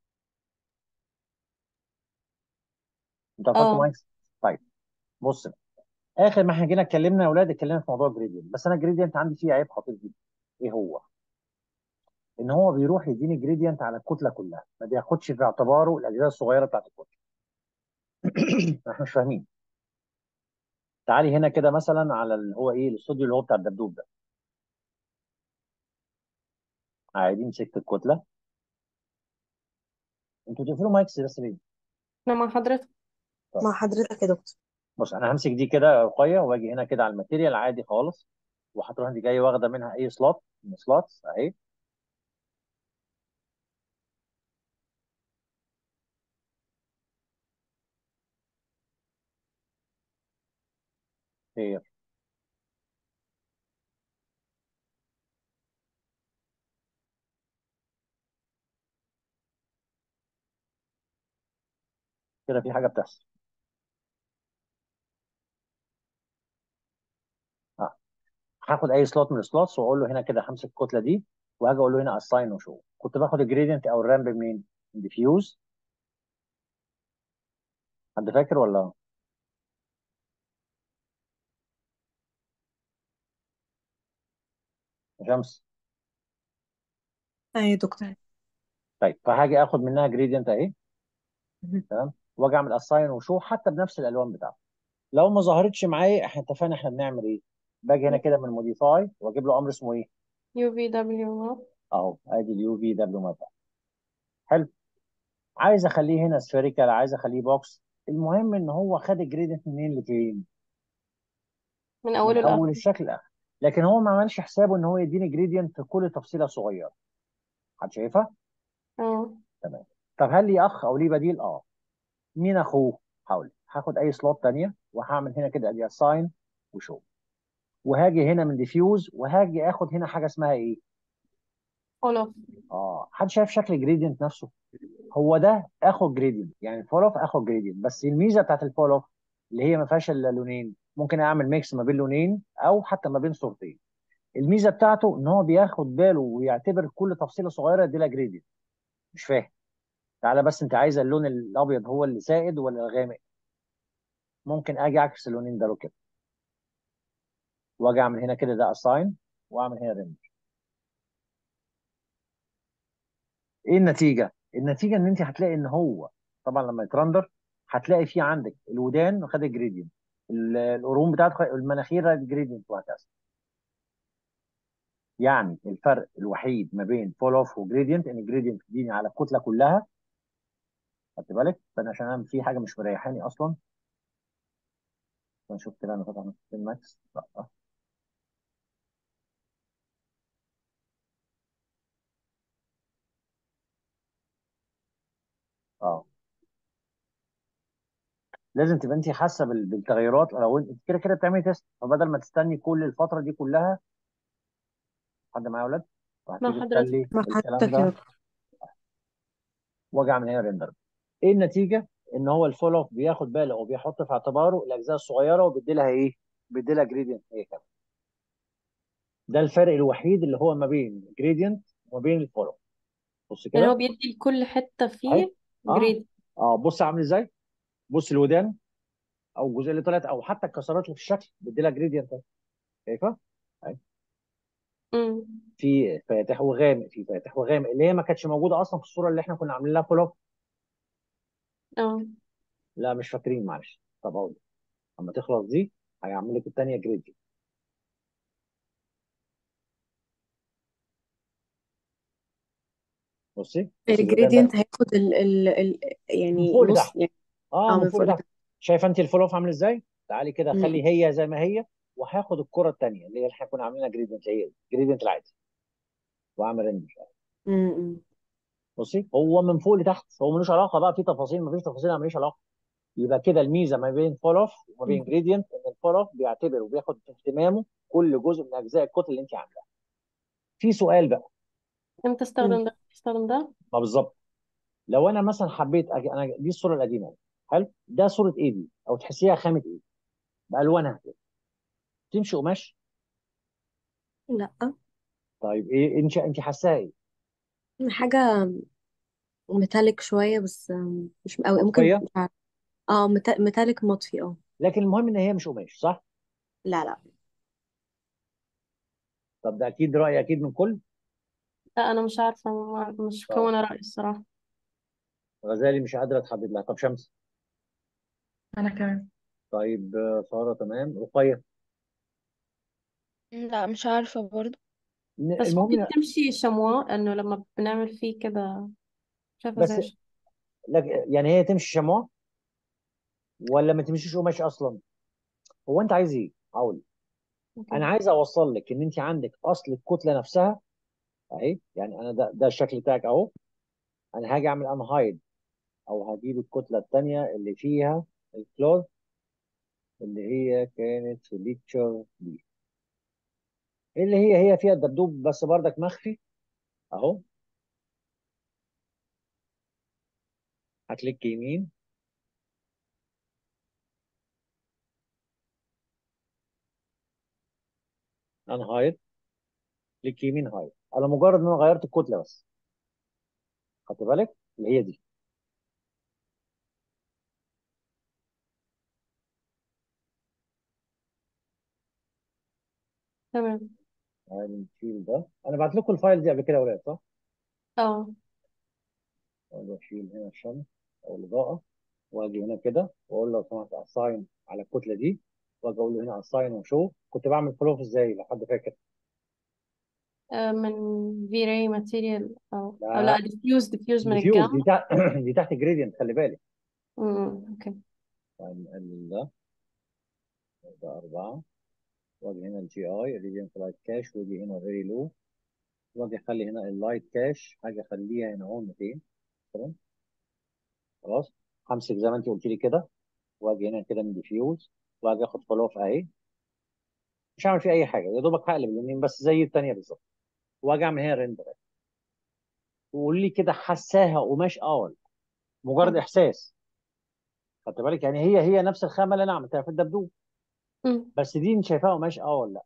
انت قفلت اه مايك طيب بص بقى. اخر ما احنا جينا اتكلمنا يا اولاد اتكلمنا في موضوع جريدينت بس انا جريدينت عندي فيه عيب خطير جدا ايه هو ان هو بيروح يديني جريدينت على الكتله كلها ما بياخدش في اعتباره الاجزاء الصغيره بتاعت الكتله احنا مش فاهمين تعالي هنا كده مثلا على اللي هو ايه الاستوديو اللي هو بتاع الدبدوب ده عادي مسكت الكتله انتوا تقفلوا مايكس بس ليه انا مع حضرتك طب مع حضرتك يا دكتور بص انا همسك دي كده رقيه واجي هنا كده على الماتيريال عادي خالص وهتروح دي جايه واخده منها اي سلوت من السلوتس اهي هي كده في حاجه بتحصل اه هاخد اي سلوت من السلوتس واقول له هنا كده همسك الكتله دي وهاجي اقول له هنا اساين وشو كنت باخد الجريدينت او الرامب منين؟ من ديفيوز حد فاكر ولا يا شمس ايوه يا دكتور طيب فهاجي اخد منها جريدينت اهي مهم. تمام واجي اعمل اساين وشو حتى بنفس الالوان بتاعته لو ما ظهرتش معايا احنا اتفقنا احنا بنعمل ايه باجي هنا كده من موديفاي واجيب له امر اسمه ايه يو في دبليو ماب اهو ادي اليو في دبليو ماب حلو عايز اخليه هنا سفيريكال عايز اخليه بوكس المهم ان هو خد الجريدينت منين لفين من من اوله اول لاخره الشكل لاخر لكن هو ما عملش حسابه ان هو يديني جريدينت في كل تفصيله صغيره حد شايفها اه تمام طب هل لي اخ او ليه بديل اه مين اخوه هقول هاخد اي سلوت تانية وهعمل هنا كده ادي اساين وشو وهاجي هنا من ديفيوز وهاجي اخد هنا حاجه اسمها ايه فولو اه حد شايف شكل الجريدينت نفسه هو ده اخد جريدينت يعني الفول اوف اخد جريدينت بس الميزه بتاعت الفول اوف اللي هي ما فيهاش الا لونين ممكن اعمل ميكس ما بين لونين او حتى ما بين صورتين الميزه بتاعته ان هو بياخد باله ويعتبر كل تفصيله صغيره دي لها جريدينت مش فاهم تعالى بس انت عايزه اللون الابيض هو اللي سائد ولا الغامق ممكن اجي اعكس اللونين ده كده واجي اعمل هنا كده ده اساين واعمل هنا ريندر ايه النتيجه النتيجه ان انت هتلاقي ان هو طبعا لما يترندر هتلاقي في عندك الودان خد الجريدينت ال- القرون بتاعته خد- المناخير الجريدينت وهكذا يعني الفرق الوحيد ما بين فول اوف وجريدينت ان الجريدينت بيديني على الكتله كلها خدت بالك فانا عشان انا في حاجه مش مريحاني اصلا نشوف كده انا فاتح في الماكس لا اه لازم تبقى انت حاسه بال- بالتغيرات لو انت كده كده بتعملي تيست فبدل ما تستني كل الفتره دي كلها حد معايا يا اولاد مع وهتيجي حضرتك تخلي مع الكلام حضرتك يا ده دكتور واجي اعمل هنا ريندر ايه النتيجه ان هو الفول اوف بياخد باله او بيحط في اعتباره الاجزاء الصغيره وبيدي لها ايه بيدي لها جريدينت هي كمان ده الفرق الوحيد اللي هو ما بين جريدينت وما بين الفول اوف بص يعني هو كده بيدي لكل حتة اهي فيه اه جريد اه بص عامل ازاي بص الودان او الجزء اللي طلعت او حتى الكسرات اللي في الشكل بيدي لها جريدينت شايفه اهي امم في فاتح وغامق في فاتح وغامق اللي هي ما كانتش موجوده اصلا في الصوره اللي احنا كنا عاملين لها فول اوف اه لا مش فاكرين معلش طب اقول لك. اما تخلص دي هيعمل لك الثانيه جريدينت بصي بصي الودان ده الجريدينت هياخد ال ال ال من يعني فوق نص لتحت يعني اه اه من من فوق فوق لتحت لتحت شايفه انت الفول اوف عامل ازاي تعالي كده م- خلي هي زي ما هي وهاخد الكره الثانيه اللي هي اللي احنا كنا عاملينها جريدينت هي الجريدينت العادي واعمل ريندر م- م. بصي هو من فوق لتحت هو ملوش علاقه بقى في تفاصيل مفيش تفاصيل أنا ماليش علاقه يبقى كده الميزه ما بين فول اوف وما بين جريدينت ان الفول اوف بيعتبر وبياخد في اهتمامه كل جزء من اجزاء الكتله اللي انت عاملاها في سؤال بقى امتى م. استخدم ده استخدم ده ما بالظبط لو انا مثلا حبيت أج... انا دي الصوره القديمه حلو ده صوره ايه دي او تحسيها خامه ايه بالوانها كده تمشي قماش لا طيب ايه انت انت حاساها ايه حاجة ميتاليك شوية بس مش قوي ممكن مطفيه مش عارفة اه ميتا- ميتاليك مطفي اه لكن المهم ان هي مش قماش صح لا لا طب ده اكيد راي اكيد من كل لا انا مش عارفة ما- مش طب كونة رأي الصراحة غزالي مش قادره تحدد لها طب شمس انا كمان طيب آه، ساره تمام رقيه لا مش عارفة برضو ن- بس المهم ممكن إن- تمشي شمواه انه لما بنعمل فيه كده شايفة بس زي ش- لك يعني هي تمشي شموع ولا ما تمشيش قماش اصلا هو انت عايز ايه هقول اوكي انا عايز اوصل لك ان انت عندك اصل الكتله نفسها اهي يعني انا ده ده الشكل بتاعك اهو انا هاجي اعمل انهايد او هجيب الكتله الثانيه اللي فيها الكلوز اللي هي كانت في ليكتشر دي اللي هي هي فيها الدبدوب بس بردك مخفي اهو هكليك يمين انهايد كليك يمين هايد على مجرد ان انا غيرت الكتله بس خدت بالك اللي هي دي تمام يعني نشيل ده انا بعت لكم الفايل دي قبل كده يا ولاد صح؟ اه أقعد اشيل هنا الشمس او الاضاءه واجي هنا كده واقول له لو سمحت اساين على الكتله دي واجي اقول له هنا اساين وشو كنت بعمل فلوف ازاي لو حد فاكر آه، من في راي ماتيريال او او لا لا ديفيوز ديفيوز من ديفيوز الجنب دي تحت دي تحت جريدينت خلي بالك امم اوكي طيب نقلل ده ده أربعة واجي هنا الجي اي ريديانت لايت كاش واجي هنا فيري لو واجي اخلي هنا اللايت كاش حاجه اخليها هنا اهو 200 تمام خلاص همسك زي ما انت قلت لي كده واجي هنا كده من ديفيوز واجي اخد فلوف اهي مش هعمل فيه اي حاجه يا دوبك هقلب اللونين بس زي الثانيه بالظبط واجي اعمل هنا ريندر وقول لي كده حساها قماش اه ولا مجرد احساس خدت بالك يعني هي هي نفس الخامه اللي انا عملتها في الدبدوب امم بس دي انت شايفاها قماش اه ولا لا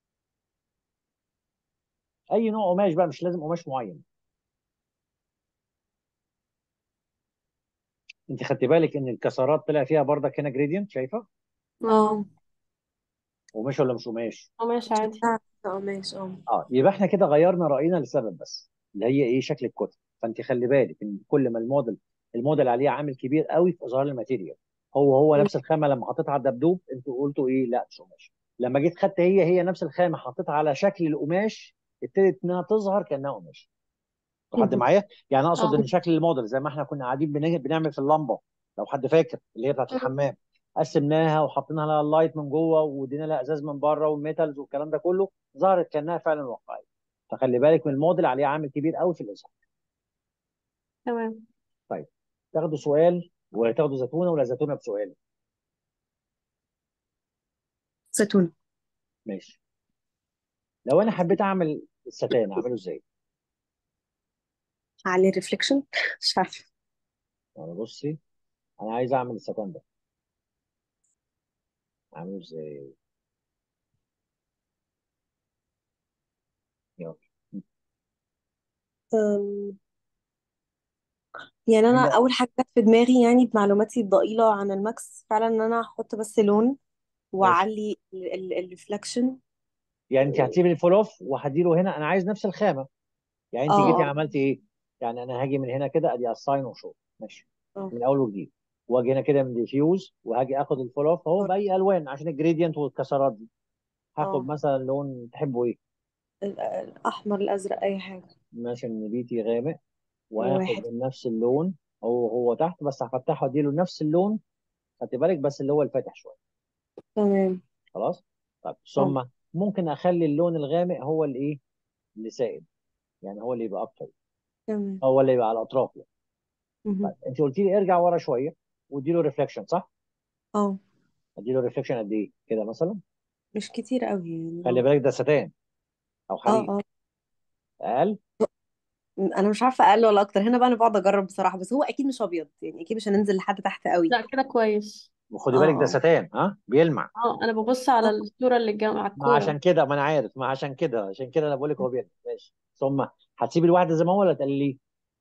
اي نوع قماش بقى مش لازم قماش معين انت خدت بالك ان الكسرات طلع فيها بردك هنا جريدينت شايفه اه قماش ولا مش قماش قماش عادي اه ماشي اه اه يبقى احنا كده غيرنا راينا لسبب بس اللي هي ايه شكل الكتل فانت خلي بالك ان كل ما الموديل الموديل عليه عامل كبير قوي في اظهار الماتيريال هو هو نفس الخامه لما حطيتها على الدبدوب انتوا قلتوا ايه لا مش قماش لما جيت خدت هي هي نفس الخامه حطيتها على شكل القماش ابتدت انها تظهر كانها قماش حد معايا يعني اقصد اه ان شكل الموديل زي ما احنا كنا قاعدين بن- بنعمل في اللمبه لو حد فاكر اللي هي بتاعت مم. الحمام قسمناها وحطينا لها اللايت من جوه وادينا لها ازاز من بره والميتالز والكلام ده كله ظهرت كانها فعلا واقعيه فخلي بالك من الموديل عليه عامل كبير قوي في الاظهار تمام طيب تاخدوا سؤال وتاخدوا زيتونه ولا زيتونه بسؤال زيتون ماشي لو انا حبيت اعمل الستان اعمله ازاي عليه ريفليكشن مش عارفه يعني بصي انا عايز اعمل الستان ده اعمله ازاي يلا أم، يعني انا هي اول حاجه جت في دماغي يعني بمعلوماتي الضئيله عن الماكس فعلا ان انا احط بس لون ماشي واعلي الريفلكشن يعني انت هتسيبي الفول اوف وهديله هنا انا عايز نفس الخامه يعني انت اه جيتي اه عملتي ايه يعني انا هاجي من هنا كده ادي اساين وشو ماشي اه من اول وجديد واجي هنا كده من ديفيوز وهاجي اخد الفول اوف اهو باي الوان عشان الجريدينت والكسرات دي هاخد اه مثلا لون تحبه ايه ال- الاحمر الازرق اي حاجه مثلا نبيتي غامق وهاخد واحد من نفس اللون هو هو تحت بس هفتحه اديله نفس اللون خدي بالك بس اللي هو الفاتح شويه تمام خلاص طب اه ثم ممكن اخلي اللون الغامق هو اللي ايه اللي سائد يعني هو اللي يبقى اكتر تمام هو اللي يبقى على الاطراف يعني. مهم. طيب انت قلت لي ارجع ورا شويه واديله ريفلكشن صح؟ اه اديله ريفلكشن قد ايه؟ كده مثلا مش كتير قوي يعني خلي اه بالك ده ستان او اه حرير اه اقل انا مش عارفه اقل ولا اكتر هنا بقى انا بقعد اجرب بصراحه بس هو اكيد مش ابيض يعني اكيد مش هننزل لحد تحت قوي لا كده كويس وخدي اه بالك ده اه ستان ها بيلمع اه انا ببص على اه الصورة اللي جنب على ما عشان الكورة كده ما انا عارف ما عشان كده عشان كده انا بقول لك هو بيلمع ماشي ثم هتسيبي الواحده زي ما هو ولا تقلليه؟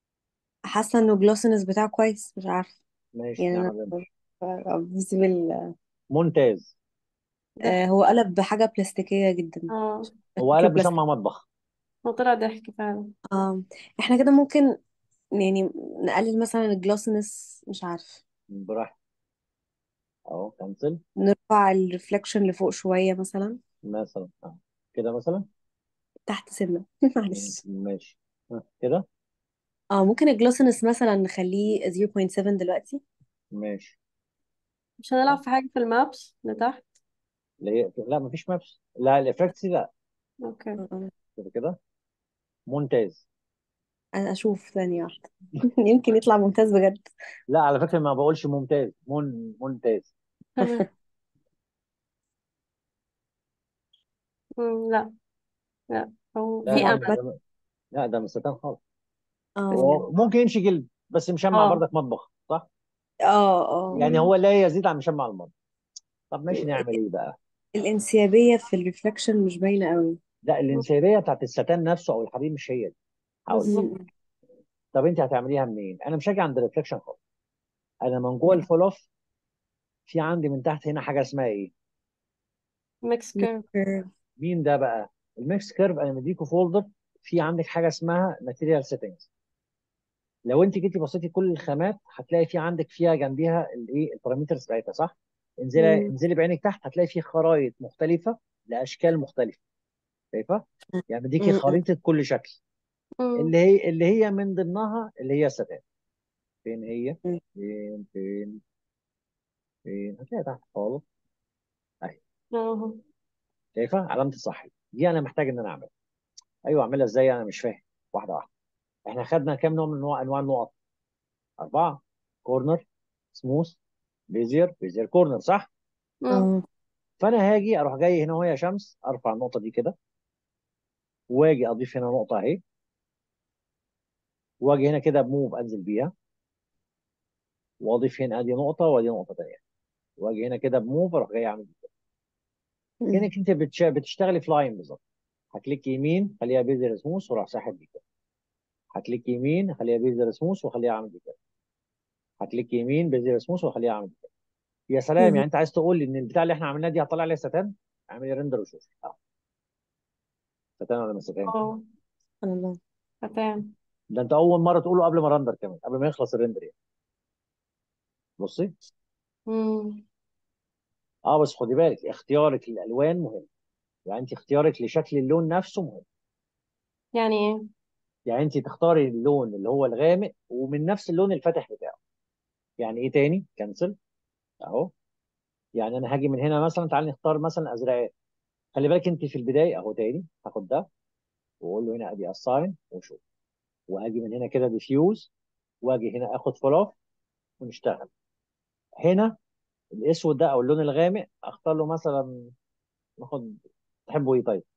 حاسه انه جلوسنس بتاعه كويس مش عارفه ماشي يعني انا نعمل ريندر بسيب ال... ممتاز ضحك آه هو قلب بحاجه بلاستيكيه جدا اه هو شكله قلب بيشمع بلاستيك مطبخ هو طلع ضحك فعلا اه احنا كده ممكن يعني نقلل مثلا الجلوسنس مش عارف براحتك اهو كنسل نرفع الريفلكشن لفوق شويه مثلا مثلا اه كده مثلا تحت سنه مم، معلش ماشي ها، كده اه ممكن الجلوسنس مثلا نخليه 0.7 دلوقتي ماشي مش هنلعب في حاجة في المابس لتحت اللي هي لا مفيش مابس لا الافكتس لا اوكي اه آه. كده كده ممتاز انا اشوف ثانيه واحده يمكن يطلع ممتاز بجد لا على فكره ما بقولش ممتاز من ممتاز تمام مم، لا لا هو لا في لا هو امل ده عامه ده لا ده مش ستان خالص اه هو ممكن يمشي جلد بس مشمع اه بردك مطبخ صح اه اه يعني مم. هو لا يزيد عن مشمع المطبخ طب ماشي نعمل ايه بقى الانسيابيه في الريفلكشن مش باينه قوي لا الانسيابيه بتاعت الستان نفسه او الحديد مش هي دي هقول لك. بالظبط مم. طب انت هتعمليها منين انا مش هاجي عند الريفلكشن خالص انا من جوه الفول اوف في عندي من تحت هنا حاجه اسمها ايه ميكس كيرف مين ده بقى الميكس كيرف انا مديكوا فولدر في عندك حاجه اسمها ماتيريال سيتنجز لو انت جيتي بصيتي كل الخامات هتلاقي في عندك فيها جنبيها الايه البارامترز بتاعتها صح انزلي مم. انزلي بعينك تحت هتلاقي في خرائط مختلفه لاشكال مختلفه شايفه يعني بديكي مم. خريطه كل شكل مم. اللي هي اللي هي من ضمنها اللي هي الستان فين هي مم. فين فين فين هتلاقيها تحت خالص اهي اه شايفه علامه الصح دي انا محتاج ان انا اعملها ايوه اعملها ازاي انا مش فاهم واحده واحده احنا خدنا كام نوع من انواع انواع النقط اربعه كورنر سموث بيزير بيزير كورنر صح مم. اه فانا هاجي اروح جاي هنا وهي شمس ارفع النقطه دي كده واجي اضيف هنا نقطه اهي واجي هنا كده بموف انزل بيها واضيف هنا ادي نقطه وادي نقطه ثانيه واجي هنا كده بموف اروح جاي اعمل كده مم. كانك انت بتش... بتشتغلي في لاين بالظبط هكليك يمين خليها بيزر سموث واروح ساحب دي كده هكليك يمين خليها بيزر سموث واخليها اعمل دي كده هكليك يمين بيزر سموث واخليها اعمل دي كده يا سلام مم. يعني انت عايز تقول لي ان البتاع اللي احنا عملناه دي هطلع عليها ستان اعملي ريندر وشوف اه ستان ولا مش ستان اه سبحان الله فتان ده انت اول مره تقوله قبل ما رندر كمان قبل ما يخلص الريندر يعني بصي مم. اه بس خدي بالك اختيارك للالوان مهم يعني انت اختيارك لشكل اللون نفسه مهم يعني ايه يعني انت تختاري اللون اللي هو الغامق ومن نفس اللون الفاتح بتاعه يعني ايه تاني كنسل اهو يعني انا هاجي من هنا مثلا تعالي نختار مثلا ازرقات خلي بالك انت في البدايه اهو تاني هاخد ده واقول له هنا ادي اساين وشوف واجي من هنا كده ديفيوز واجي هنا اخد فلاف ونشتغل هنا الاسود ده او اللون الغامق اختار له مثلا ناخد تحبوا ايه طيب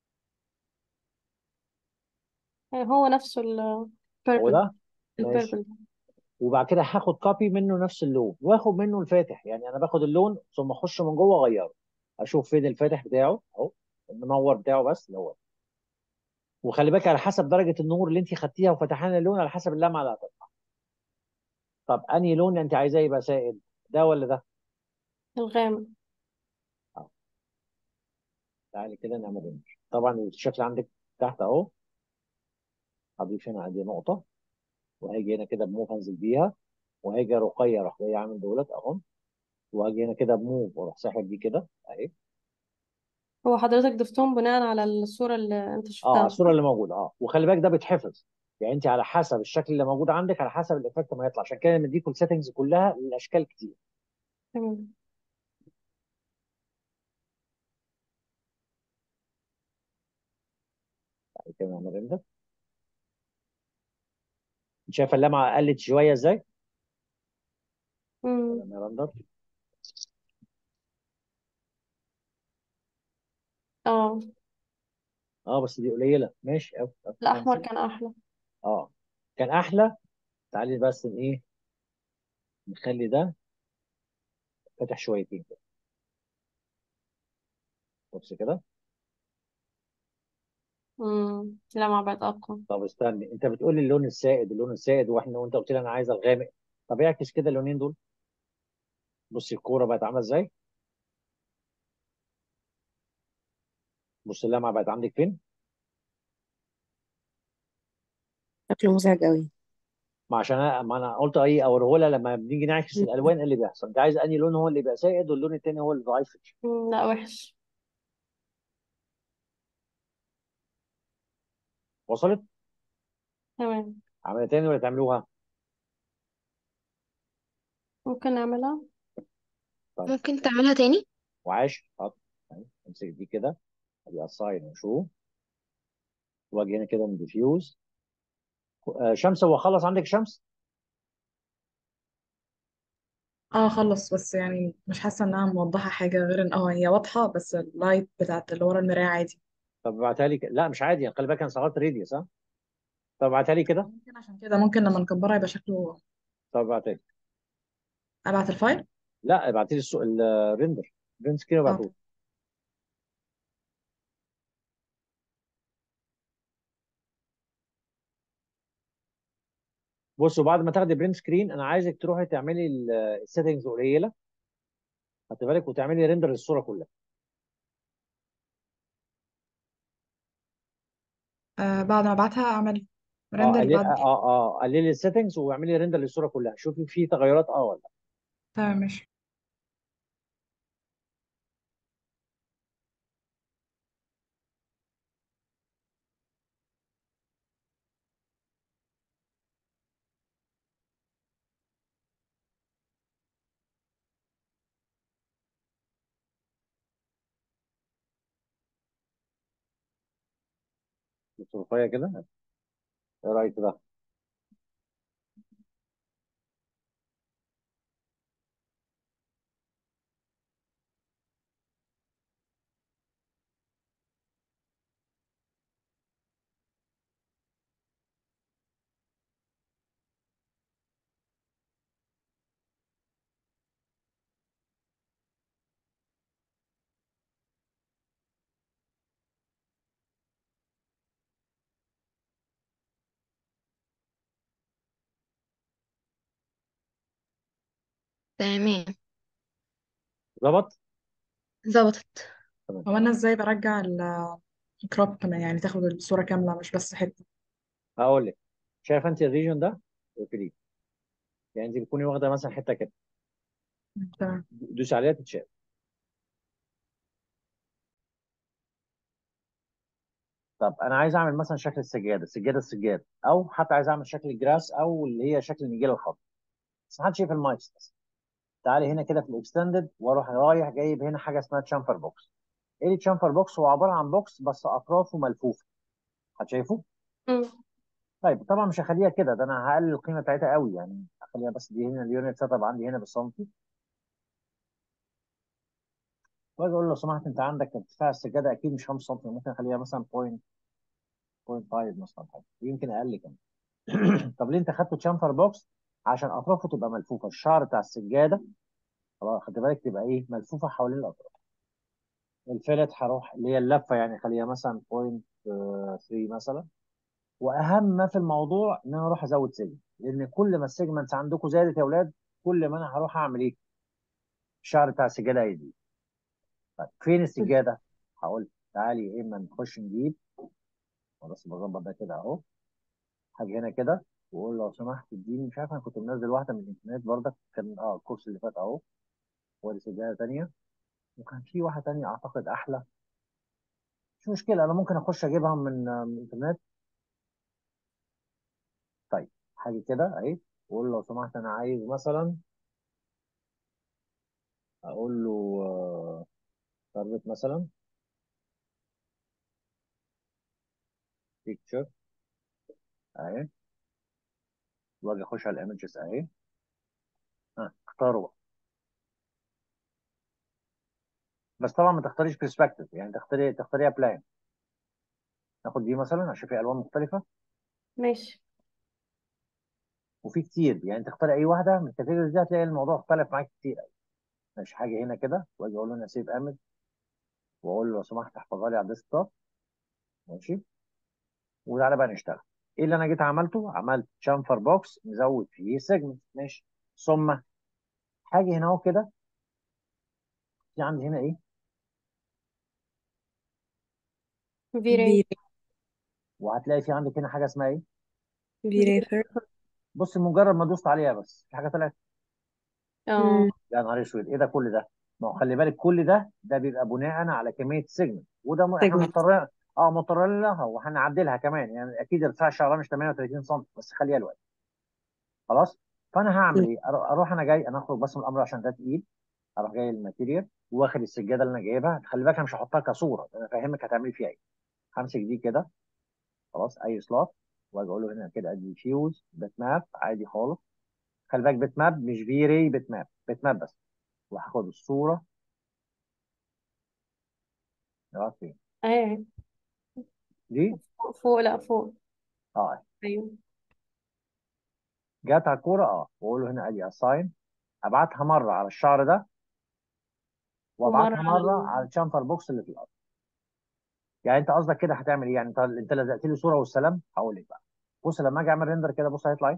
يعني هو نفسه هو البيربل ده ماشي البيربل وبعد كده هاخد كوبي منه نفس اللون واخد منه الفاتح يعني انا باخد اللون ثم اخش من جوه اغيره اشوف فين الفاتح بتاعه اهو المنور بتاعه بس اللي هو وخلي بالك على حسب درجه النور اللي انت خدتيها وفتحنا اللون على حسب اللمعه اللي هتطلع طب انهي لون انت عايزاه يبقى سائل ده ولا ده الغامق اهو تعالي كده نعمل ريندر طبعا الشكل عندك تحت اهو هضيف هنا ادي نقطه وهاجي هنا كده بموف انزل بيها وهاجي رقيه اروح جاي عامل دولت اهو وهاجي هنا كده بموف واروح ساحب دي كده اهي هو حضرتك ضفتهم بناء على الصورة اللي انت اه شفتها الصوره اللي موجوده اه وخلي بالك ده بيتحفظ يعني انت على حسب الشكل اللي موجود عندك على حسب الايفكت ما يطلع عشان كده مديكوا السيتنجز كلها للاشكال كتير تمام بعد كده نعمل ريندر انت شايفه اللمعه قلت شويه ازاي؟ مم. نعمل ريندر اه اه بس دي قليله ماشي أو أو الأحمر كنسل كان أحلى اه كان احلى تعالي بس ن- ايه نخلي ده فاتح شويتين كده بص كده مم. لا ما بقت أقوى طب استني انت بتقولي اللون السائد اللون السائد واحنا وانت قلت لي انا عايز الغامق طب اعكس كده اللونين دول بصي الكوره بقت عامله ازاي بص اللمعه بقت عندك فين شكله مزعج قوي ما عشان أنا ما انا قلت ايه اوريه لها لما بنيجي نعكس الالوان إيه اللي بيحصل انت عايز انهي لون هو اللي يبقى سائد واللون التاني هو اللي ضعيف مم. لا وحش وصلت تمام عملها تاني ولا تعملوها ممكن نعملها طيب ممكن تعملها تاني وعاش حط أهي، امسك دي كده ادي اساين وشو واجي هنا كده من ديفيوز آه شمس هو خلص عندك شمس اه خلص بس يعني مش حاسة انها موضحة حاجة غير ان اه هي واضحة بس اللايت بتاعت اللي ورا المراية عادي طب ابعتها لي ك- لا مش عادي خلي بالك انا صغرت ريديوس ها طب ابعتها لي كده ممكن عشان كده ممكن لما نكبرها يبقى شكله طب ابعتها لي ابعت الفايل لا ابعتي لي السو- الريندر برنت سكرين اه ابعته لي. بصوا بعد ما تاخدي برنت سكرين انا عايزك تروحي تعملي السيتنجز قليله خدي بالك وتعملي ريندر للصوره كلها آه، بعد ما ابعتها اعمل اه ريندر قلل بعد اه اه قللي السيتنجز واعملي ريندر للصوره كلها شوفي في تغيرات اه ولا لا. تمام ماشي دكتور رقية كده ايه رايك في ده؟ تمام ظبط؟ ظبطت تمام هو انا ازاي برجع الكروب يعني تاخد الصورة كاملة مش بس حتة هقول لك شايف انت الريجن ده؟ اقفليه يعني انت بتكوني واخده مثلا حته كده تمام دوسي عليها تتشال طب انا عايز اعمل مثلا شكل السجاده السجاده السجاده او حتى عايز اعمل شكل الجراس او اللي هي شكل النجيله الخضراء بس محدش شايف المايكس بس تعالي هنا كده في الاكستندد واروح رايح جايب هنا حاجه اسمها تشامفر بوكس ايه التشامفر بوكس هو عباره عن بوكس بس اطرافه ملفوفه حد شايفه مم. طيب طبعا مش هخليها كده ده انا هقلل القيمه بتاعتها قوي يعني هخليها بس دي هنا اليونت سيت اب عندي هنا بالسنتي واجي اقول له لو سمحت انت عندك ارتفاع السجاده اكيد مش 5 سم ممكن اخليها مثلا 0.5 مثلا حاجه يمكن اقل كمان طب ليه انت خدت تشامفر بوكس عشان اطرافه تبقى ملفوفه الشعر بتاع السجاده خلاص خد بالك تبقى ايه ملفوفه حوالين الاطراف الفلت هروح اللي هي اللفه يعني خليها مثلا 0.3 مثلا واهم ما في الموضوع ان انا اروح ازود سيجمنت لان كل ما السيجمنتس عندكم زادت يا اولاد كل ما انا هروح اعمل ايه الشعر بتاع السجاده هيزيد طيب فين السجاده هقول تعالي يا اما نخش نجيب خلاص بظبط ده كده اهو حاجه هنا كده واقول له لو سمحت اديني مش عارف انا كنت منزل واحده من الانترنت برضك كان اه الكورس اللي فات اهو وادي سجاده ثانيه وكان في واحده ثانيه اعتقد احلى مش مشكله انا ممكن اخش اجيبها من آه، من الانترنت طيب حاجه كده اهي واقول له لو سمحت انا عايز مثلا اقول له آه، تارجت مثلا بيكتشر اهي واجي اخش على الايمجز اهي ها اختاره بقى بس طبعا ما تختاريش برسبكتيف يعني تختاري تختاريها بلان ناخد دي مثلا عشان في الوان مختلفه ماشي وفي كتير يعني تختاري اي واحده من الكاتيجوريز دي هتلاقي الموضوع اختلف معاك كتير قوي ماشي حاجه هنا كده واجي اقول له انا سيف ايمج واقول له لو سمحت احفظها لي على الديسك توب ماشي وتعالى بقى نشتغل ايه اللي انا جيت عملته عملت شامفر بوكس نزود فيه سيجمنت ماشي ثم حاجه هنا اهو كده في عندي هنا ايه فيري في وهتلاقي في عندك هنا حاجه اسمها ايه في ريفر بص مجرد ما دوست عليها بس في حاجه طلعت اه يا نهار اسود ايه ده كل ده ما هو خلي بالك كل ده ده بيبقى بناء على كميه سيجمنت وده م- احنا سيجمنت مضطرين اه مضطرين لها وهنعدلها كمان يعني اكيد ارتفاع الشعر مش 38 سم بس خليها الوقت خلاص فانا هعمل ايه أرو- اروح انا جاي انا اخرج بس من الامر عشان ده تقيل اروح جاي الماتيريال واخد السجاده اللي انا جايبها خلي بالك انا مش هحطها كصوره انا فاهمك هتعملي فيها ايه همسك دي كده خلاص اي سلوت واجي اقول له هنا كده ادي فيوز بت ماب عادي خالص خلي بالك بت ماب مش في ري بت ماب بت ماب بس وهاخد الصوره نقف فين ايوه دي فوق فوق لا فوق اه ايوه جت على الكوره اه واقول له هنا ادي اساين ابعتها مره على الشعر ده ومرة وابعتها على مره ال... على الشامفر بوكس اللي في الارض يعني انت قصدك كده هتعمل ايه يعني انت انت لزقت لي صوره والسلام هقول لك بقى بص لما اجي اعمل ريندر كده بص هيطلع ايه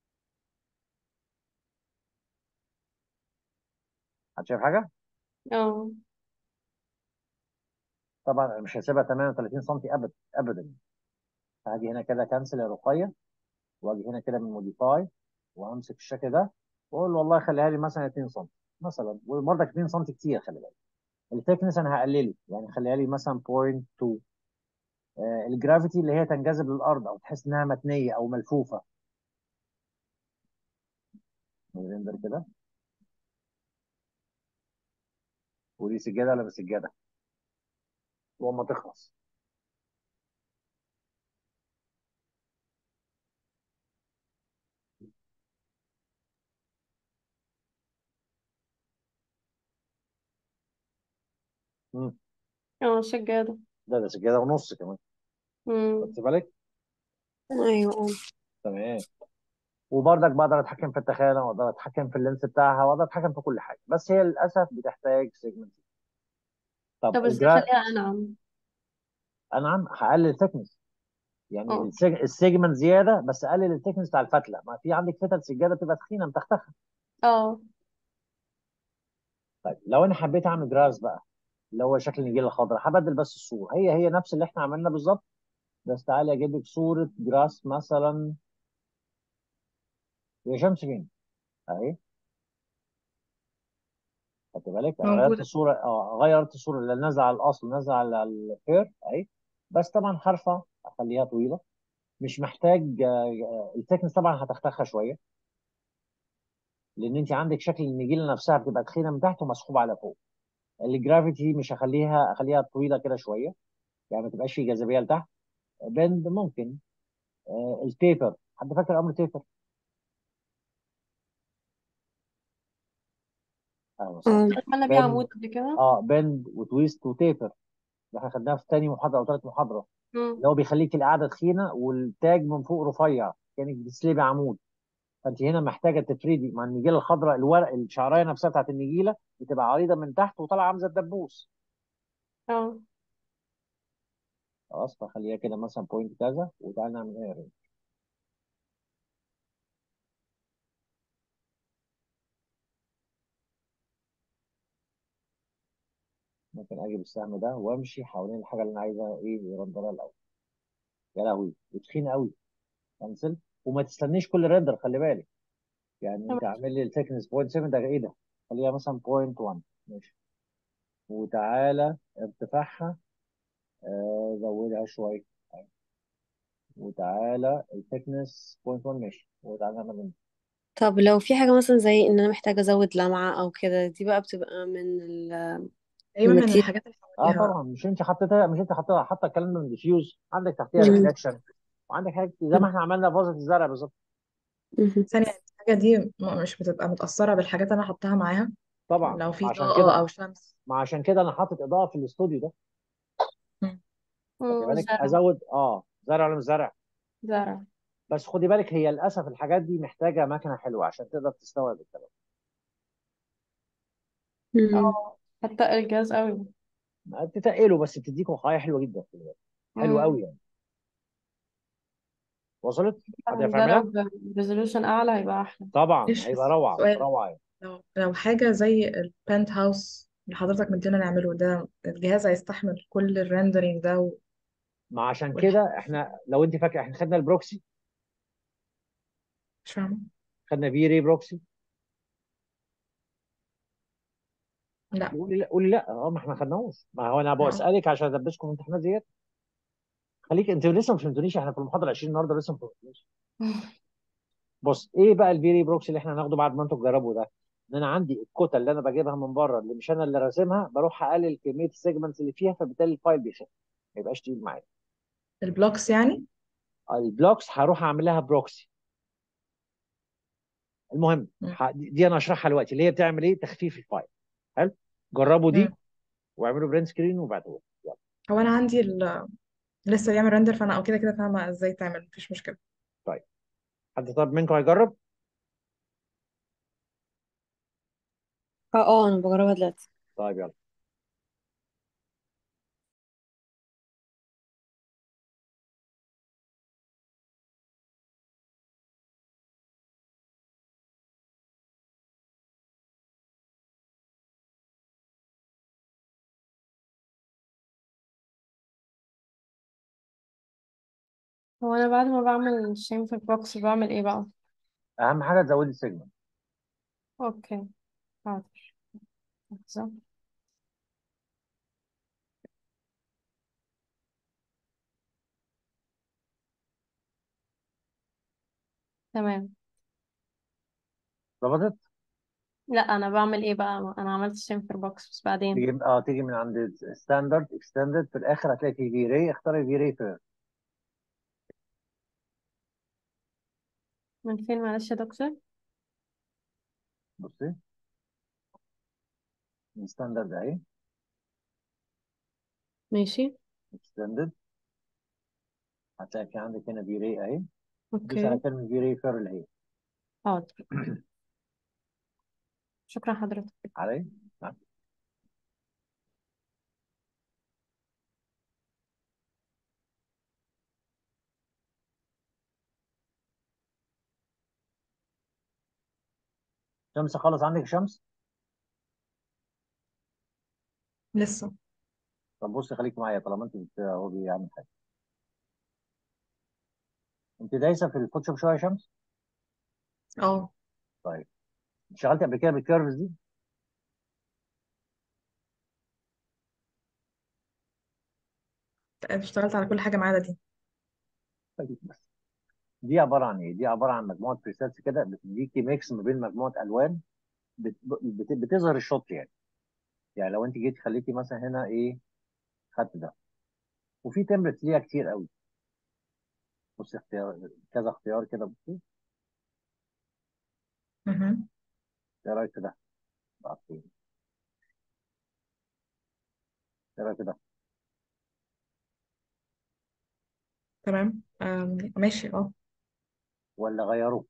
هتشايف حاجه اه طبعا أنا مش هسيبها 38 سم ابدا ابدا هاجي هنا كده كنسل يا رقيه واجي هنا كده من موديفاي وامسك الشكل ده واقول له والله خليها لي مثلا 2 سم مثلا وبرضك 2 سم كتير خلي بالك الثيكنس انا هقلله يعني خليها لي مثلا 0.2 آه الجرافيتي اللي هي تنجذب للارض او تحس انها متنيه او ملفوفه نرندر كده ودي سجاده ولا مش سجاده وما تخلص مم. اه شجادة ده ده سجاده ونص كمان مم. خدت بالك ايوه اه تمام وبرضك بقدر اتحكم في التخانه واقدر اتحكم في اللينس بتاعها واقدر اتحكم في كل حاجه بس هي للاسف بتحتاج سيجمنت طب طب ازاي الجرا اخليها انعم انعم هقلل الثيكنس يعني اه السيج... السيجمنت زياده بس قلل الثيكنس بتاع الفتله ما في عندك فتل سجاده بتبقى تخينه متختخه اه طيب لو انا حبيت اعمل جراس بقى اللي هو شكل النجيله الخضراء هبدل بس الصوره هي هي نفس اللي احنا عملنا بالظبط بس تعالي اجيب لك صوره جراس مثلا يا شمس فين اهي خدت بالك أنا غيرت موجودة الصوره اه غيرت الصوره اللي نازله على الاصل نازله على الفير اهي بس طبعا هرفع اخليها طويله مش محتاج آه، الثيكنس طبعا هتختخها شويه لان انت عندك شكل النجيله نفسها بتبقى تخينه من تحت ومسحوبه على فوق الجرافيتي مش هخليها اخليها طويله كده شويه يعني ما تبقاش في جاذبيه لتحت بند ممكن آه التيبر حد فاكر امر تيبر اه مثلا اه عملنا بيه بند عمود قبل كده اه بند وتويست وتيبر اللي احنا خدناها في تاني محاضره او ثالث محاضره مم. اللي هو بيخليك القعده تخينه والتاج من فوق رفيع كانك بتسلبي عمود فانت هنا محتاجه تفردي مع النجيله الخضراء الورق الشعرايه نفسها بتاعت النجيله بتبقى عريضه من تحت وطالعه عامله زي الدبوس اه خلاص فخليها كده مثلا بوينت كذا وتعالى نعمل ايه ممكن اجيب السهم ده وامشي حوالين الحاجه اللي انا عايزها ايه يرندرها الاول يا لهوي وتخين قوي كنسل وما تستنيش كل ريندر خلي بالك يعني انت تمام عامل لي الثيكنس 0.7 ده ايه ده خليها مثلا 0.1 ماشي وتعالى ارتفاعها آه زودها شويه وتعالى الثيكنس 0.1 ماشي وتعالى نعمل ريندر طب لو في حاجة مثلا زي ان انا محتاجة ازود لمعة او كده دي بقى بتبقى من ال- تقريبا من الماتيريال الحاجات اللي اه حواليها طبعا مش انت حطيتها مش انت حطيتها حاطه الكلام من ديفيوز عندك تحتيها مم. ريفليكشن وعندك حاجات زي ما احنا عملنا في فازة الزرع بالظبط مم. ثانية الحاجة دي م- مش بتبقى متأثرة بالحاجات اللي أنا حطاها معاها طبعا لو في عشان إضاءة كده أو شمس ما عشان كده انا حاطط اضاءه في الاستوديو ده مم. مم. خدي بالك والزرع ازود اه زرع ولا مش زرع زرع بس خدي بالك هي للاسف الحاجات دي محتاجه مكنه حلوه عشان تقدر تستوعب الكلام مم. اه هتقل الجهاز قوي ما بتتقله بس بتديك وقايه حلوه جدا خدي بالك حلوه مم. قوي يعني وصلت حد يعرف ده لو يعملها بريزولوشن اعلى هيبقى احلى طبعا معلش هيبقى بس روعه سؤال روعه يعني لو لو حاجة زي البنت هاوس اللي حضرتك مدينا نعمله ده الجهاز هيستحمل كل الريندرينج ده و- ما عشان والحاجات كده احنا لو انت فاكر احنا خدنا البروكسي مش فاهمة خدنا في ري بروكسي لا قولي لا قولي لا اه ما احنا ما خدناهوش ما هو انا لا بسالك عشان ادبسكم امتحانات زياده خليك انت لسه ما فهمتونيش احنا في المحاضره 20 النهارده لسه ما فهمتونيش بص ايه بقى الفيري بروكس اللي احنا هناخده بعد ما انتوا تجربوا ده ان انا عندي الكتل اللي انا بجيبها من بره اللي مش انا اللي راسمها بروح اقلل كميه السيجمنتس اللي فيها فبالتالي الفايل بيخف ما يبقاش تقيل معايا البلوكس يعني البلوكس هروح اعمل لها بروكسي المهم مم. ح- دي دي انا اشرحها دلوقتي اللي هي بتعمل ايه تخفيف الفايل حلو جربوا دي مم. واعملوا برين سكرين وابعتوها يلا هو أنا عندي ال... لسه بيعمل ريندر فأنا أو كده كده فاهمة إزاي تعمل مفيش مشكلة طيب حد طب منكم هيجرب اه اه انا بجربها دلوقتي طيب يلا هو انا بعد ما بعمل شيم في البوكس بعمل ايه بقى اهم حاجه تزودي السيجمنت اوكي حاضر لحظة. تمام ظبطت لا انا بعمل ايه بقى انا عملت شيم في البوكس بس بعدين تيجي اه تيجي من عند ستاندرد اكستندد في الاخر هتلاقي في في ري اختاري في ري فير من فين معلش يا دكتور بصي من ستاندرد اهي ماشي اكستندد هتلاقي في عندك هنا في ري اهي دوس على اوكي كلمه في ري فير اللي هي حاضر شكرا حضرتك علي نعم. شمس خلص عندك شمس لسه طب بصي خليك معايا طالما انت بت- هو بيعمل حاجه انت دايسه في الفوتوشوب شويه يا شمس اه طيب اشتغلتي قبل كده بالكيرفز دي اشتغلت على كل حاجة ما عدا دي طيب بس دي عباره عن ايه دي عباره عن مجموعه بريسيتس كده بتديكي ميكس ما بين مجموعه الوان بت... بت... بتظهر الشوت يعني يعني لو انت جيت خليتي مثلا هنا ايه خدت ده وفي تمبلتس ليها كتير قوي بصي اختيار كذا اختيار كده بصي مهم. ايه رايك في ده بعطيه. ايه رايك في ده تمام آم، ماشي اه ولا غيروه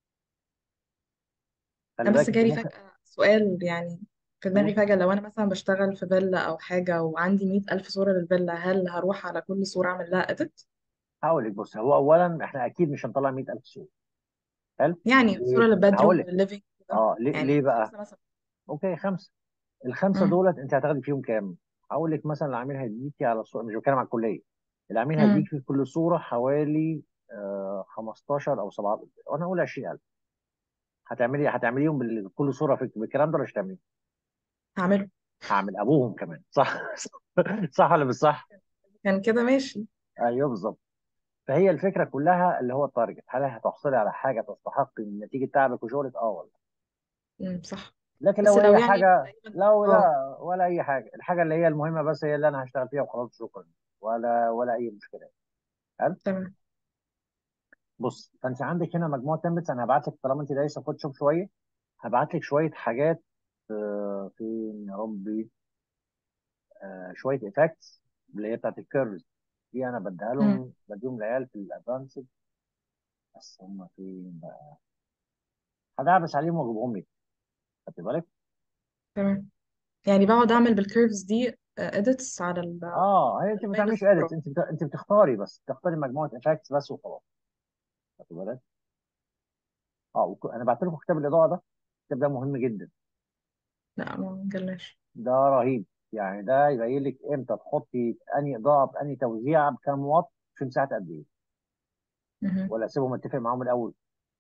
خلي انا بالك بس انت جالي ممكن فجأة سؤال يعني في دماغي قولي فجأة لو انا مثلا بشتغل في فيلا او حاجة وعندي مئة الف صورة للفيلا هل هروح على كل صورة اعمل لها اديت هقول لك بص هو اولا احنا اكيد مش هنطلع 100000 صوره حلو يعني صورة ليه للبدروم هقول لك والليفينج كده اه ليه, ليه يعني بقى خمسة مثلا اوكي خمسه الخمسه مم. دولت انت هتاخدي فيهم كام هقول لك مثلا العميل هيديكي على الصوره مش بتكلم على الكليه العميل مم. هيديك في كل صوره حوالي آه 15 او 17 وانا اقول 20000 هتعملي هتعمليهم بكل صوره في بالكلام ده ولا مش هتعملي هعمله هعمل ابوهم كمان صح صح ولا مش صح كان كده ماشي ايوه بالظبط فهي الفكره كلها اللي هو التارجت هل هتحصلي على حاجه تستحق من نتيجه تعبك وشغلك اه ولا مم. صح لكن بس لو لو هي يعني حاجه تقريبا لو اه لا ولا اي حاجه الحاجه اللي هي المهمه بس هي اللي انا هشتغل فيها وخلاص شكرا ولا ولا اي مشكله حلو تمام بص فانت عندك هنا مجموعه تمبلتس انا هبعت لك طالما انت دايسه فوتوشوب شويه هبعت لك شويه حاجات آه، فين يا ربي آه، شويه افكتس اللي هي بتاعت الكيرفز دي انا بديها مم. لهم بديهم العيال في الادفانسد بس هم فين بقى هدعبس عليهم واجيبهم لك خدت بالك تمام يعني بقعد اعمل بالكيرفز دي اديتس على ال- اه هي انت ما الوان بتعمليش اديت الصورة انت بت... انت بتختاري بس بتختاري مجموعه افكتس بس وخلاص خدت بالك اه وك... انا بعت لكم كتاب الاضاءه ده الكتاب ده مهم جدا لا ما جالناش ده رهيب يعني ده يبين لك امتى تحطي انهي اضاءه بانهي توزيعه بكام واط في مساحه قد ايه مهم. ولا اسيبهم اتفق معاهم الاول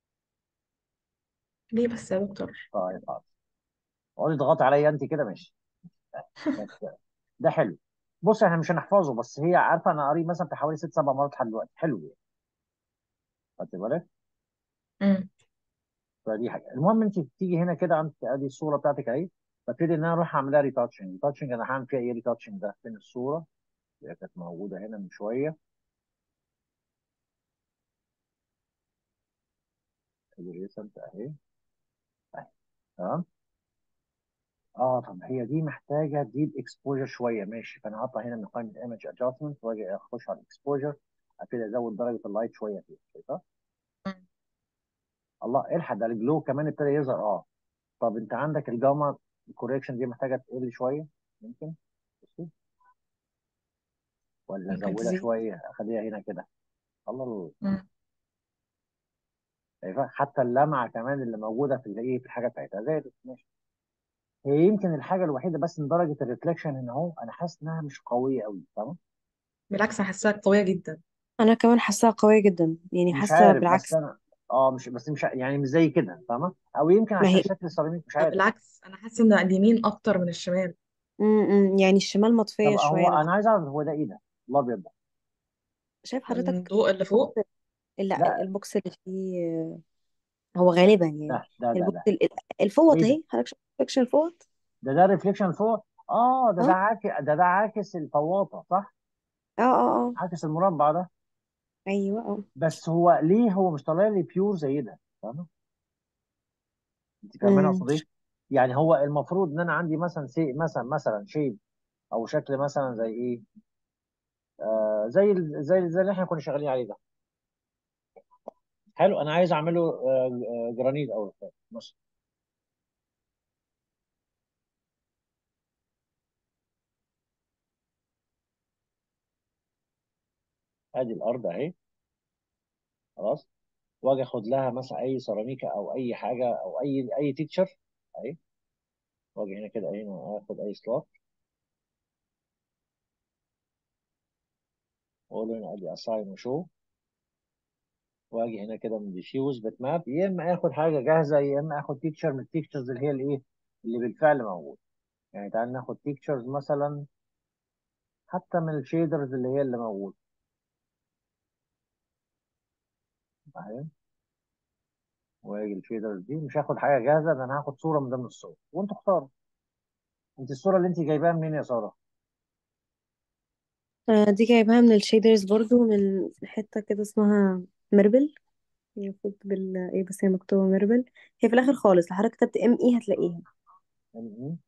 ليه بس يا دكتور طيب خلاص اقعدي اضغطي عليا انت كده ماشي بس ده حلو بص احنا مش هنحفظه بس هي عارفه انا قاري مثلا في حوالي ست سبع مرات لحد دلوقتي حلو يعني خدت بالك مم. فدي حاجه المهم انت تيجي هنا كده عند ادي الصوره بتاعتك اهي ببتدي ان انا اروح اعملها ريتاتشنج ريتاتشنج انا هعمل فيها ايه ريتاتشنج ده فين الصوره اللي كانت موجوده هنا من شويه ادي ريسنت اهي اهي تمام اه طب هي دي محتاجه تزيد اكسبوجر شويه ماشي فانا هطلع هنا من قائمه ايمج ادجستمنت واجي اخش على الاكسبوجر ابتدي ازود درجه اللايت شويه فيها شايفها مم. الله الحق ده الجلو كمان ابتدى يظهر اه طب انت عندك الجاما الكوريكشن دي محتاجه تقل شويه يمكن بصي ولا ممكن ازودها تزيد شويه اخليها هنا كده الله الله مم. شايفها حتى اللمعه كمان اللي موجوده في الايه في الحاجه بتاعتها زادت ماشي هي يمكن الحاجه الوحيده بس ان درجه الريفلكشن هنا اهو انا حاسس انها مش قويه قوي فاهم بالعكس انا حاساها قوية جدا انا كمان حاساها قويه جدا يعني مش حاسه عارف بس بالعكس انا اه مش بس مش ع- يعني مش زي كده فاهمه او يمكن ما عشان هي شكل السيراميك مش عارف بالعكس انا حاسه ان اليمين اكتر من الشمال امم يعني الشمال طب مطفيه هو شويه لكن انا عايز اعرف هو ده ايه ده الابيض ده شايف حضرتك الضوء اللي فوق لا لا البوكس اللي فيه هو غالبا يعني ده ده ده البوكس ده ال- الفوط ايه ده اهي حضرتك شايف السكشن الفوط ده ده ريفليكشن فوق اه ده ده اه عاكس ده ده عاكس الفواطه صح اه اه اه عاكس المربع ده ايوه اه بس هو ليه هو مش طالع لي بيور زي ده فاهمه انت فاهمين امم اقصد ايه يعني هو المفروض ان انا عندي مثلا سي مثلا مثلا شيب او شكل مثلا زي ايه آه زي ال- زي زي اللي احنا كنا شغالين عليه ده حلو انا عايز اعمله آه آه، جرانيت او بتاع مثلا ادي الارض اهي خلاص واجي اخد لها مثلا اي سيراميكا او اي حاجه او اي اي تيتشر اهي واجي هنا كده هنا اخد اي سلوت واقول له هنا ادي اساين وشو واجي هنا كده من ديفيوز بت ماب يا اما اخد حاجه جاهزه يا اما اخد تيكتشر من التيكتشرز اللي هي الايه اللي بالفعل موجود يعني تعال ناخد تيكتشرز مثلا حتى من الشيدرز اللي هي اللي موجود اهي واجي الشيدرز دي مش هاخد حاجه جاهزه ده انا هاخد صوره من ضمن الصور وانتوا اختاروا انت الصوره اللي انت جايباها منين يا ساره آه، دي جايباها من الشيدرز برضو من حته كده اسمها ميربل هي المفروض بال ايه بس هي مكتوبه ميربل هي في الاخر خالص لو حضرتك كتبت ام اي هتلاقيها يعني ايه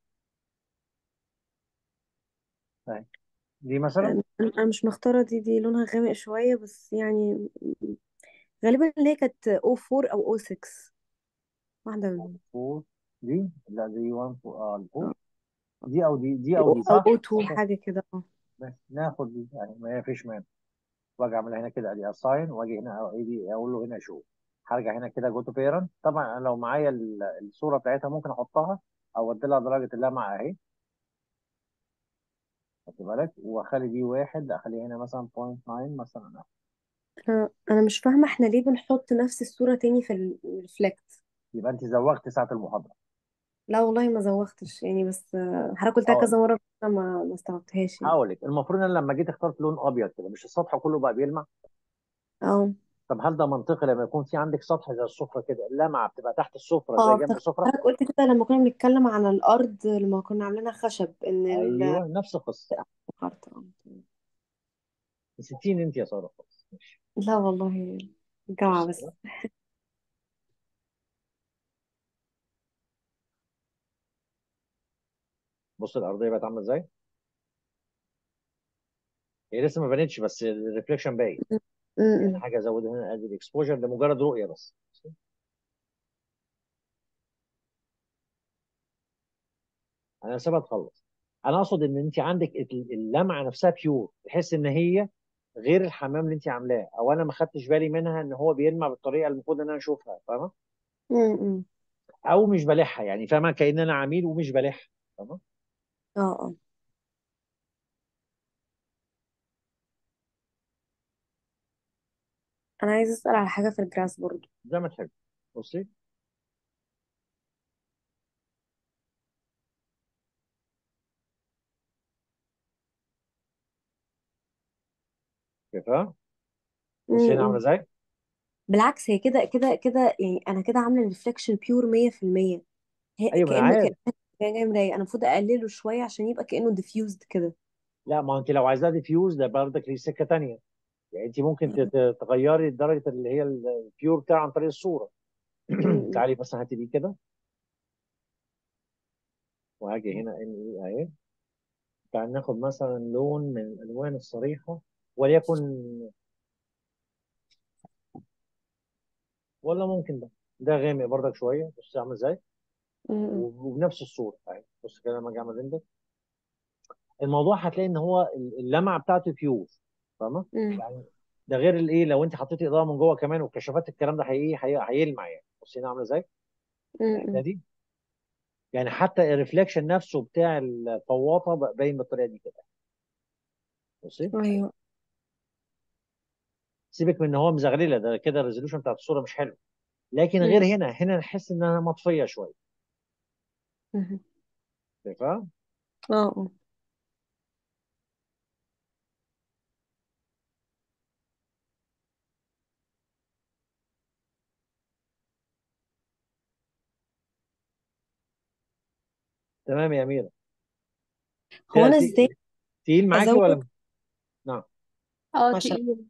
اهي دي مثلا آه، انا أنا مش مختاره دي دي لونها غامق شويه بس يعني غالبا اللي هي كانت او 4 او او 6 واحده منهم 4 دي لا دي 1 اه آه، الفور دي او دي دي او دي او صح او 2 اوكي حاجه كده اه ماشي ناخد دي يعني ما فيش مانع واجي اعملها هنا كده ادي اساين واجي هنا ايدي اقول له هنا شو هرجع هنا كده جو تو بيرنت طبعا انا لو معايا ال- الصوره بتاعتها ممكن احطها او ادي لها درجه اللمعه اهي خد بالك واخلي دي واحد اخليها هنا مثلا 0.9 مثلا انا أنا مش فاهمه احنا ليه بنحط نفس الصوره تاني في الريفلكت يبقى انت زوقت ساعه المحاضره لا والله ما زوختش يعني بس آه، حضرتك قلتها هقول كذا مره بس أنا ما ما استوعبتهاش يعني هقول لك المفروض ان لما جيت اخترت لون ابيض كده مش السطح كله بقى بيلمع اه طب هل ده منطقي لما يكون في عندك سطح زي السفره كده اللمعه بتبقى تحت السفره زي اه جنب افتكرت السفره حضرتك قلت كده لما كنا بنتكلم عن الارض لما كنا عاملينها خشب ان ال ايوه نفس القصه افتكرت اه نسيتين انت يا ساره خالص ماشي لا والله الجامعه بص بس كده بص الارضيه بقت عامله ازاي هي لسه ما بانتش بس الريفليكشن باين يعني امم حاجه ازود هنا ادي الاكسبوجر ده مجرد رؤيه بس انا سيبها تخلص انا اقصد ان انت عندك ال- اللمعه نفسها بيور تحس ان هي غير الحمام اللي انت عاملاه او انا ما خدتش بالي منها ان هو بيلمع بالطريقه اللي المفروض ان انا اشوفها فاهمه امم او مش بالحها يعني فاهمه كأن انا عميل ومش بالحها فاهمه اه اه انا عايزه اسال على حاجه في الجراس برضو زي ما تحب بصي شايفها بصي هنا عامله امم ازاي بالعكس هي كده كده كده يعني انا كده عامله الريفلكشن بيور 100% هي ايوه ما انا كانه عارف كانه جاي مرايه انا المفروض اقلله شويه عشان يبقى كانه ديفيوزد كده لا ما انت لو عايزاه ديفيوز ده برضك ليه سكه تانيه يعني انت ممكن ت- ت- تغيري درجه اللي هي البيور بتاع عن طريق الصوره امم تعالي بس هاتي دي كده وهاجي هنا ان اي اهي تعال ناخد مثلا لون من الالوان الصريحه وليكن ولا ممكن ده ده غامق برضك شويه بص عامل ازاي امم وب- وبنفس الصوره اهي بص كده لما اجي اعمل ريندر الموضوع هتلاقي ان هو اللمعه بتاعته بيور فاهمه امم يعني ده غير الايه لو انت حطيتي اضاءه من جوه كمان وكشافات الكلام ده هي هي- هيلمع يعني بص هنا عامله ازاي الحته امم دي يعني حتى الريفليكشن نفسه بتاع الفواطه بقى باين بالطريقه دي كده بصي ايوه سيبك من ان هو مزغلله ده كده الريزولوشن بتاعت الصوره مش حلو لكن غير مم. هنا هنا نحس انها مطفيه شويه مهم. شايفها اه اه تمام يا اميره هو ت- انا ت- ازاي تقيل معاكي ازود ولا نعم اه عشان تقيل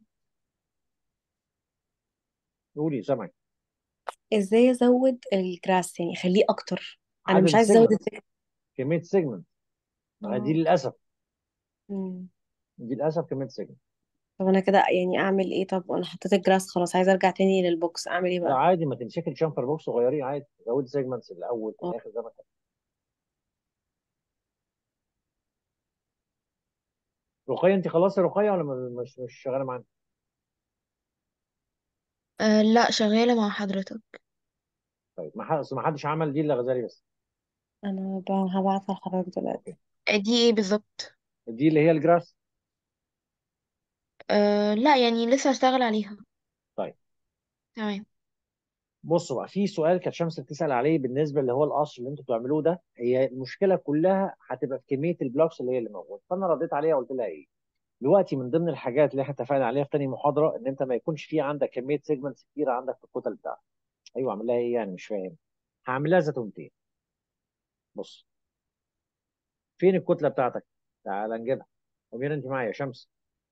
قولي سامعك ازاي ازود الجراس يعني اخليه اكتر انا مش عدد عايز ازود السيجمنت السكر كميه سيجمنت ما هي دي اه للاسف مم. دي للاسف كميه سيجمنت طب انا كده يعني اعمل ايه طب انا حطيت الجراس خلاص عايزه ارجع تاني للبوكس اعمل ايه لا بقى عادي ما تمسكي الشامبر بوكس صغيرين عادي زودي سيجمنتس الاول في اه الاخر زي ما كان رقيه انت خلصتي رقيه ولا م- مش مش شغاله معانا أه لا شغالة مع حضرتك طيب ما حد- ما حدش عمل دي الا غزالي بس انا ب- هبعتها لحضرتك دلوقتي اوكي آه، دي ايه بالظبط دي اللي هي الجراس أه لا يعني لسه هشتغل عليها طيب تمام بصوا بقى في سؤال كانت شمس بتسال عليه بالنسبه اللي هو القصر اللي انتوا بتعملوه ده هي المشكله كلها هتبقى في كميه البلوكس اللي هي اللي موجوده فانا رديت عليها وقلت لها ايه دلوقتي من ضمن الحاجات اللي احنا اتفقنا عليها في تاني محاضره ان انت ما يكونش في عندك كميه سيجمنتس كتيره عندك في الكتل بتاعتك ايوه اعمل لها ايه يعني مش فاهم هعمل لها زيتونتين بص فين الكتله بتاعتك تعال نجيبها امير انت معايا يا شمس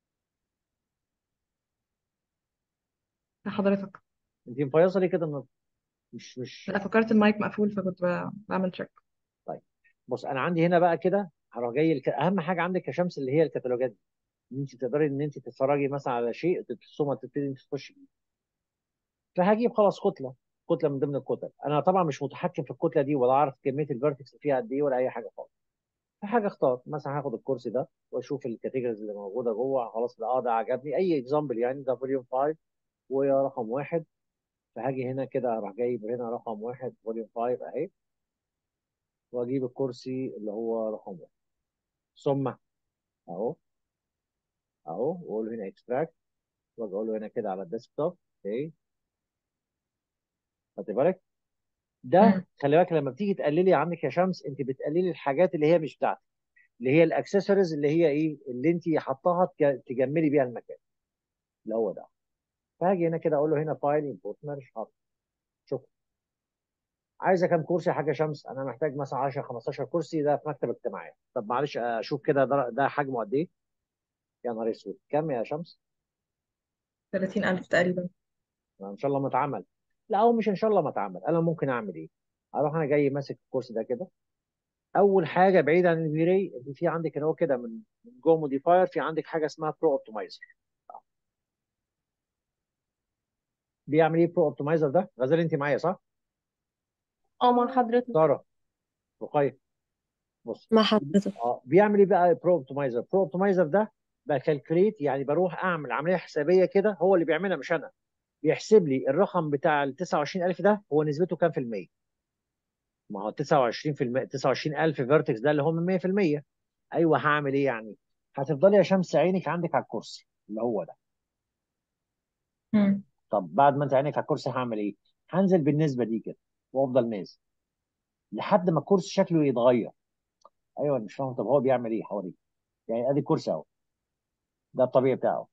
حضرتك انت مفيصه ليه كده النهارده مش مش لا فكرت المايك مقفول فكنت ب- بعمل تشيك طيب بص انا عندي هنا بقى كده هروح جاي الك... اهم حاجه عندك يا شمس اللي هي الكتالوجات دي ان انت تقدري ان انت تتفرجي مثلا على شيء ثم تبتدي انت تخشي فيه فهجيب خلاص كتله كتله من ضمن الكتل انا طبعا مش متحكم في الكتله دي ولا اعرف كميه الفيرتكس فيها قد ايه ولا اي حاجه خالص فحاجه اختار مثلا هاخد الكرسي ده واشوف الكاتيجوريز اللي موجوده جوه خلاص ده اه ده عجبني اي اكزامبل يعني ده فوليوم 5 ويا رقم واحد فهاجي هنا كده اروح جايب هنا رقم واحد فوليوم 5 اهي واجيب الكرسي اللي هو رقم واحد ثم اهو اهو واقول له هنا اكستراكت واجي اقول له هنا كده على الديسكتوب اوكي خدت بالك ده مم. خلي بالك لما بتيجي تقللي عندك يا شمس انت بتقللي الحاجات اللي هي مش بتاعتك اللي هي الاكسسوارز اللي هي ايه اللي انت حطاها تج- تجملي بيها المكان اللي هو ده فهاجي هنا كده اقول له هنا فايل امبورت مش حاضر شكرا عايزه كام كرسي يا حاجه شمس انا محتاج مثلا 10 15 كرسي ده في مكتب اجتماعي طب معلش اشوف كده ده, ده حجمه قد ايه يا نهار اسود كام يا شمس 30000 تقريبا ان شاء الله ما اتعمل لا هو مش ان شاء الله ما اتعمل انا ممكن اعمل ايه اروح انا جاي ماسك الكرسي ده كده اول حاجه بعيد عن الفيري انت في عندك هنا هو كده من من جوه موديفاير في عندك حاجه اسمها برو اوبتمايزر بيعمل ايه برو اوبتمايزر ده غزال انت معايا صح اه مع حضرتك ساره رقية بص مع حضرتك اه بيعمل ايه بقى برو اوبتمايزر برو اوبتمايزر ده بكالكوليت يعني بروح اعمل عمليه حسابيه كده هو اللي بيعملها مش انا بيحسب لي الرقم بتاع ال 29000 ده هو نسبته كام في المية ما هو 29% 29000 فيرتكس ده اللي هو من 100% ايوه هعمل ايه يعني هتفضلي يا شمس عينك عندك على الكرسي اللي هو ده مم. طب بعد ما انت عينك على الكرسي هعمل ايه هنزل بالنسبه دي كده وافضل نازل لحد ما الكرسي شكله يتغير ايوه أنا مش فاهم طب هو بيعمل ايه حوالي يعني ادي الكرسي اهو ده الطبيعي بتاعه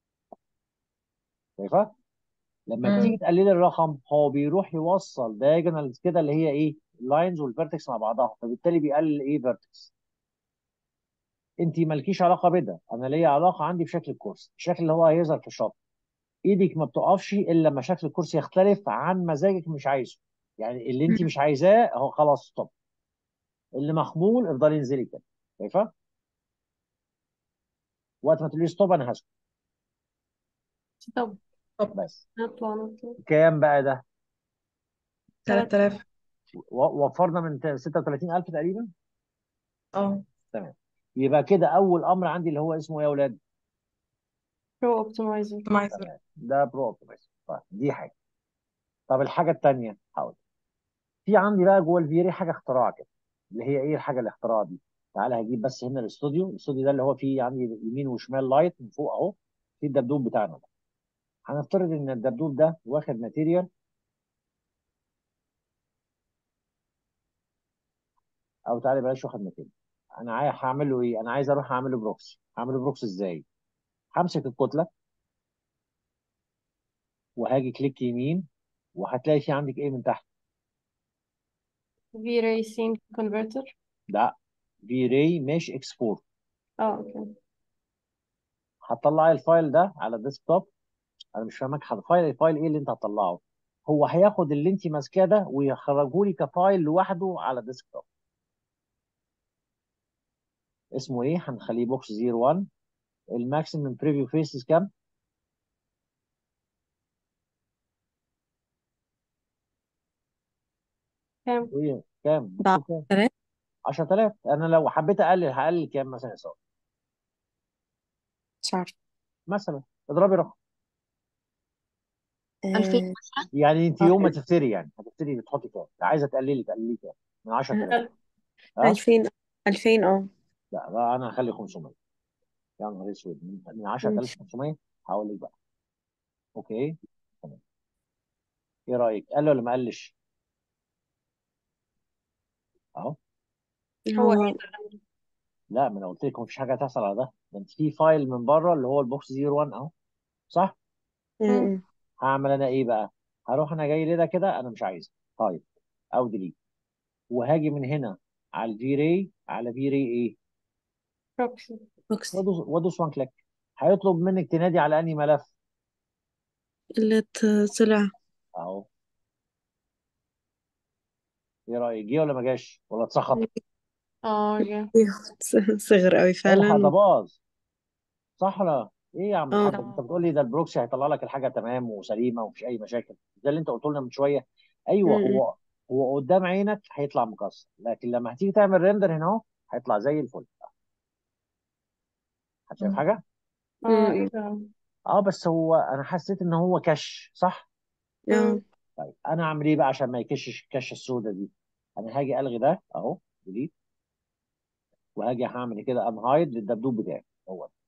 شايفه لما بتيجي مم. تقللي الرقم هو بيروح يوصل دايجونالز كده اللي هي ايه اللاينز والفيرتكس مع بعضها فبالتالي بيقلل ايه فيرتكس انت مالكيش علاقه بده انا ليا علاقه عندي بشكل الكرسي الشكل اللي هو هيظهر في الشط ايدك ما بتقفش الا لما شكل الكرسي يختلف عن مزاجك مش عايزه يعني اللي انت مم. مش عايزاه هو خلاص ستوب اللي مقبول افضلي انزلي كده شايفه وقت ما تقولي ستوب انا هسكت طب طب بس نطلع نطلع كام بقى ده 3000 و- وفرنا من 36000 تقريبا اه تمام يبقى كده اول امر عندي اللي هو اسمه ايه يا اولاد برو اوبتمايزر اوبتمايزر تمام ده برو اوبتمايزر طيب دي حاجه طب الحاجه الثانيه حاضر في عندي بقى جوه الفيري حاجه اختراع كده اللي هي ايه الحاجه الاختراع دي تعالى هجيب بس هنا الاستوديو الاستوديو ده اللي هو فيه عندي يمين وشمال لايت من فوق اهو في الدبدوب بتاعنا ده هنفترض ان الدبدوب ده واخد ماتيريال او تعالى بلاش واخد ماتيريال انا عايز هعمل له ايه انا عايز اروح اعمل له بروكسي هعمل له بروكسي ازاي همسك الكتله وهاجي كليك يمين وهتلاقي في عندك ايه من تحت V-Ray Scene Converter ده في راي مش اكسبورت اه اوكي هتطلعي الفايل ده على الديسكتوب انا مش فاهمك الفايل الفايل ايه اللي انت هتطلعه هو هياخد اللي انت ماسكاه ده ويخرجه لي كفايل لوحده على الديسكتوب اسمه ايه هنخليه بوكس 01 الماكسيمم بريفيو فيسز كام كام ايه كام ده مكتوب كام 10,000 10000 انا لو حبيت اقلل هقلل كام مثلا يا ساره مش عارفة مثلا اضربي رقم ألفين آه، مثلا يعني انت آه، يوم ما تفتري يعني هتفتري تحطي كام عايزه تقللي تقللي كام من 10000 ها 2000 2000 اه لا بقى انا هخلي 500 يا نهار اسود من من 10000 ماشي 500 هقول لك بقى اوكي تمام ايه رايك قال ولا ما قالش اهو هو هو ايه ده لا ما انا قلت لك مفيش حاجه هتحصل على ده ده انت في فايل من بره اللي هو البوكس 01 اهو صح مم. م- هعمل انا ايه بقى هروح انا جاي لده كده انا مش عايزه طيب او ديليت وهاجي من هنا على الفي راي على في راي ايه بروكسي بوكسي وادوس وادوس وان كليك هيطلب منك تنادي على انهي ملف اللي طلع اهو ايه رايك جه ولا ما جاش ولا اتسخط اه جا صغر قوي الحق ده فعلا باظ صح ولا ايه يا عم اه الحاج انت بتقول لي ده البروكسي هيطلع لك الحاجه تمام وسليمه ومفيش اي مشاكل ده اللي انت قلت لنا من شويه ايوه م- م- هو هو قدام عينك هيطلع مكسر لكن لما هتيجي تعمل ريندر هنا اهو هيطلع زي الفل هتشايف حاجه اه م- ايه م. ده اه بس هو انا حسيت ان هو كش صح اه مم. طيب انا اعمل ايه بقى عشان ما يكشش الكشه السوداء دي انا هاجي الغي ده اهو ديليت وهاجي هعمل كده انهايد للدبدوب بتاعي هو ده.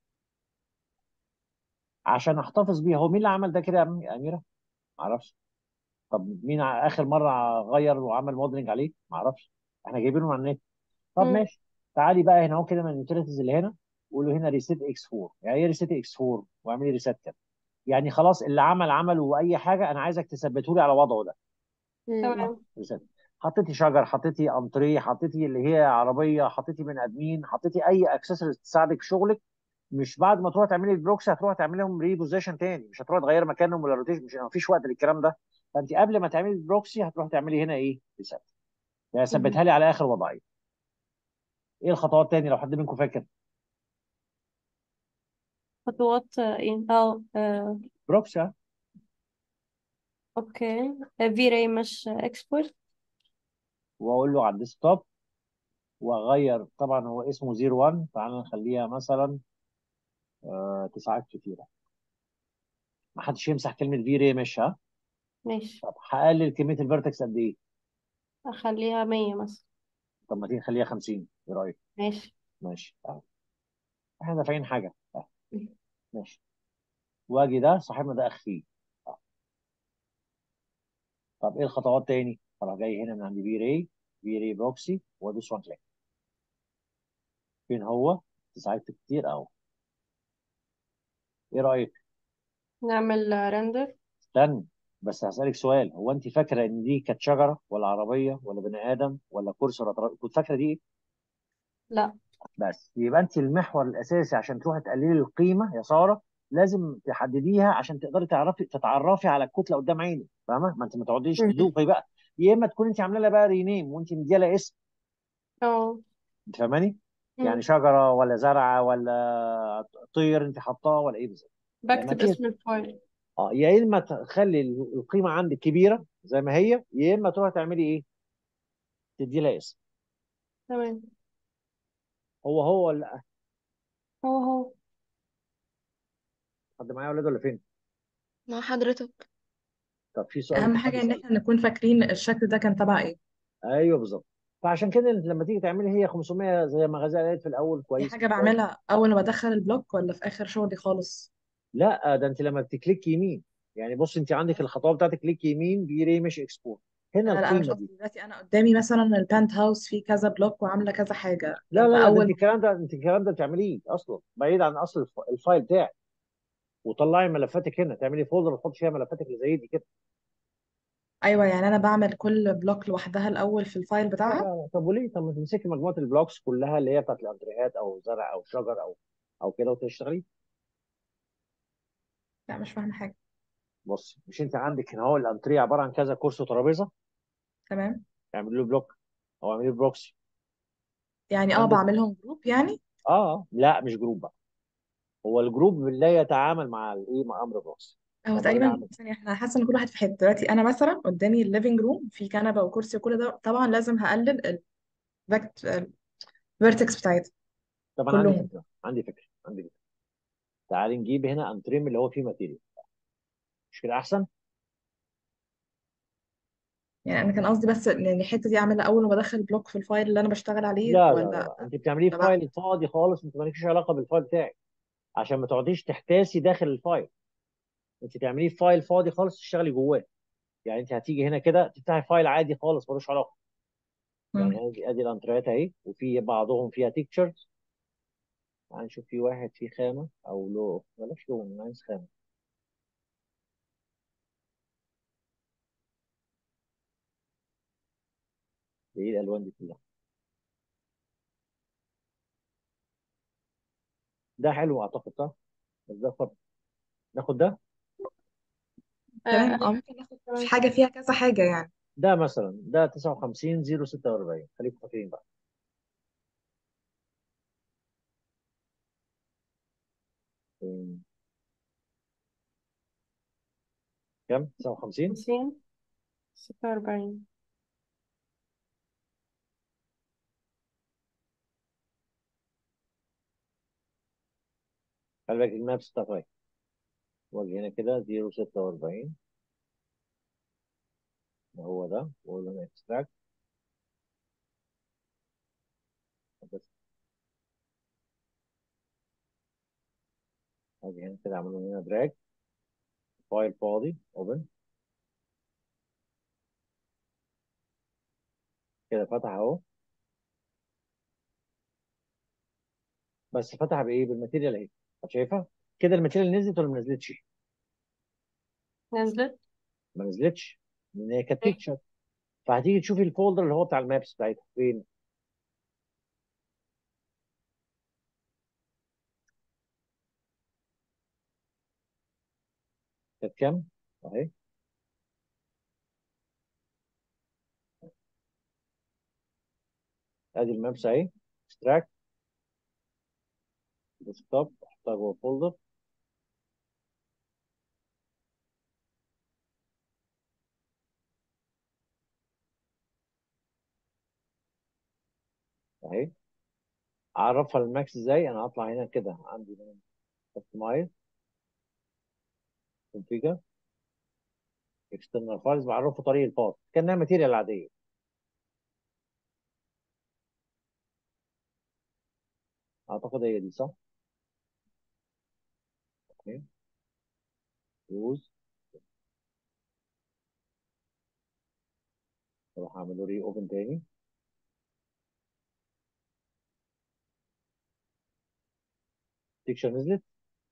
عشان احتفظ بيه هو مين اللي عمل ده كده يا أم- يا اميره معرفش طب مين ع- اخر مره غير وعمل موديلنج عليه معرفش احنا جايبينه من على النت طب مم. ماشي تعالي بقى هنا اهو كده من اليوتيليتيز اللي هنا قولوا هنا ريسيت اكس 4 يعني ايه ريسيت اكس 4 واعملي ريسيت كده يعني خلاص اللي عمل عمل واي حاجه انا عايزك تثبته لي على وضعه ده م- تمام ريسيت حطيتي شجر حطيتي انتريه حطيتي اللي هي عربيه حطيتي من ادمين حطيتي اي اكسسوارز تساعدك في شغلك مش بعد ما تروح تعملي البروكسي هتروح تعملي لهم ريبوزيشن تاني مش هتروح تغير مكانهم ولا روتيشن مش مفيش وقت للكلام ده فانت قبل ما تعملي البروكسي هتروح تعملي هنا ايه ريسيت يعني م- ثبتها لي على اخر وضعيه ايه الخطوات تاني لو حد منكم فاكر خطوات آه، ايه اه آه، بروكسي ها؟ اوكي V-Ray مش اكسبورت واقول له على الديسكتوب واغير طبعا هو اسمه 01 تعالى نخليها مثلا آه تسعات كتيره ما حدش يمسح كلمه في ري مش ها ماشي طب هقلل كميه الفيرتكس قد ايه اخليها مية مثلا طب ما تيجي نخليها 50 ايه رايك ماشي ماشي تعال. احنا دافعين حاجه آه. ماشي واجي ده صاحبنا ده اخفيه آه. طب ايه الخطوات تاني طب جاي هنا من عند في ري في ري بروكسي وادوس وان كليك فين هو تسعات كتير اهو ايه رايك نعمل رندر استنى بس هسألك سؤال هو انت فاكره ان دي كانت شجره ولا عربيه ولا بني ادم ولا كرسي ولا ترابيزه كنت فاكره دي ايه لا بس يبقى انت المحور الاساسي عشان تروحي تقللي القيمه يا ساره لازم تحدديها عشان تقدري تعرفي تتعرفي على الكتله قدام عينك فاهمه ما انت ما تقعديش م- تدوقي بقى يا اما تكون انت عامله لها بقى رينيم وانت مديها اسم اه انت فاهماني يعني مم. شجره ولا زرعه ولا طير انت حطاه ولا ايه بالظبط لما بكتب تيجي اسم الفايل اه يا اما تخلي القيمه عندك كبيره زي ما هي يا اما تروحي تعملي ايه تدي لها اسم تمام هو هو ولا لا هو هو حد معايا ولا ولا فين مع حضرتك طب في سؤال اهم ممكن حد حاجه ان يساله احنا نكون فاكرين الشكل ده كان تبع ايه ايوه بالظبط فعشان كده انت لما تيجي تعملي هي 500 زي ما غزال قالت في الاول دي كويس حاجه كويس بعملها اول ما بدخل البلوك ولا في اخر شغلي خالص لا ده انت لما بتكليك يمين يعني بص انت عندك الخطوات بتاعتك كليك يمين في ري مش اكسبورت هنا لا لا انا مش القيمه قصدي دي دلوقتي انا قدامي مثلا البنت هاوس فيه كذا بلوك وعامله كذا حاجه لا لا لا ده فاول انت الكلام ده انت الكلام ده بتعمليه اصلا بعيد عن اصل الف- الفايل بتاعك وطلعي ملفاتك هنا تعملي فولدر وتحطي فيها ملفاتك اللي زي دي كده ايوه يعني انا بعمل كل بلوك لوحدها الاول في الفايل لا لا بتاعها لا طب وليه طب ما تمسكي مجموعه البلوكس كلها اللي هي بتاعت الانتريهات او زرع او شجر او او كده وتشتغلي لا مش فاهمه حاجه بص مش انت عندك هنا هو الانتريه عباره عن كذا كرسي وترابيزه تمام اعملي له بلوك او اعملي له بروكسي يعني اه عندك بعملهم جروب يعني اه لا مش جروب بقى هو الجروب لا يتعامل مع الايه مع امر بروكسي هو طب انا تقريبا اعمل ثانيه احنا حاسه ان كل واحد في حته دلوقتي انا مثلا قدامي الليفنج روم في كنبه وكرسي وكل ده طبعا لازم هقلل الفيرتكس بتاعتها طب انا عندي كلهم فكره عندي فكره عندي فكره تعالي نجيب هنا انتريم اللي هو فيه ماتيريال مش كده احسن يعني انا كان قصدي بس ان الحته دي اعملها اول ما بدخل بلوك في الفايل اللي انا بشتغل عليه لا لا لا, ولا لا. انت بتعمليه ولا فايل بعمل فاضي خالص انت مالكش علاقه بالفايل بتاعك عشان ما تقعديش تحتاسي داخل الفايل انت تعمليه فايل فاضي خالص تشتغلي جواه يعني انت هتيجي هنا كده تفتحي فايل عادي خالص ملوش علاقه مم. يعني ادي ادي الانتريات اهي وفي بعضهم فيها تيكتشرز هنشوف في واحد فيه خامه او لو بلاش لون انا عايز خامه ايه الالوان دي كلها ده حلو اعتقد صح بس ده فرق ناخد ده آه تمام أنا اه ممكن ناخد في تمام حاجه فيها كذا حاجه يعني ده مثلا ده 59 046 خليكم فاكرين بقى فين؟ كام 59 خمسين ستة وأربعين خلي بالك الماب 46 واجي هنا كده 046 هو ده واقول له اكستراكت بس اجي هنا كده اعمل له هنا دراج فايل فاضي اوبن كده فتح اهو بس فتح بايه بالماتيريال اهي شايفها كده الماتيريال نزلت ولا ما نزلتش نزلت ما نزلتش لان هي كانت إيه؟ تيكتشر فهتيجي تشوفي الفولدر اللي هو بتاع المابس بتاعتها فين كانت كام اهي ادي المابس اهي اكستراكت ديسكتوب احطها جوه الفولدر اهي اعرفها للماكس ازاي انا هطلع هنا كده عندي كاستمايز كونفيجر اكسترنال فايلز بعرفه طريق الباث كانها ماتيريال عاديه اعتقد هي دي صح اوكي يوز اروح اعمل له ري اوبن تاني تيكشر نزلت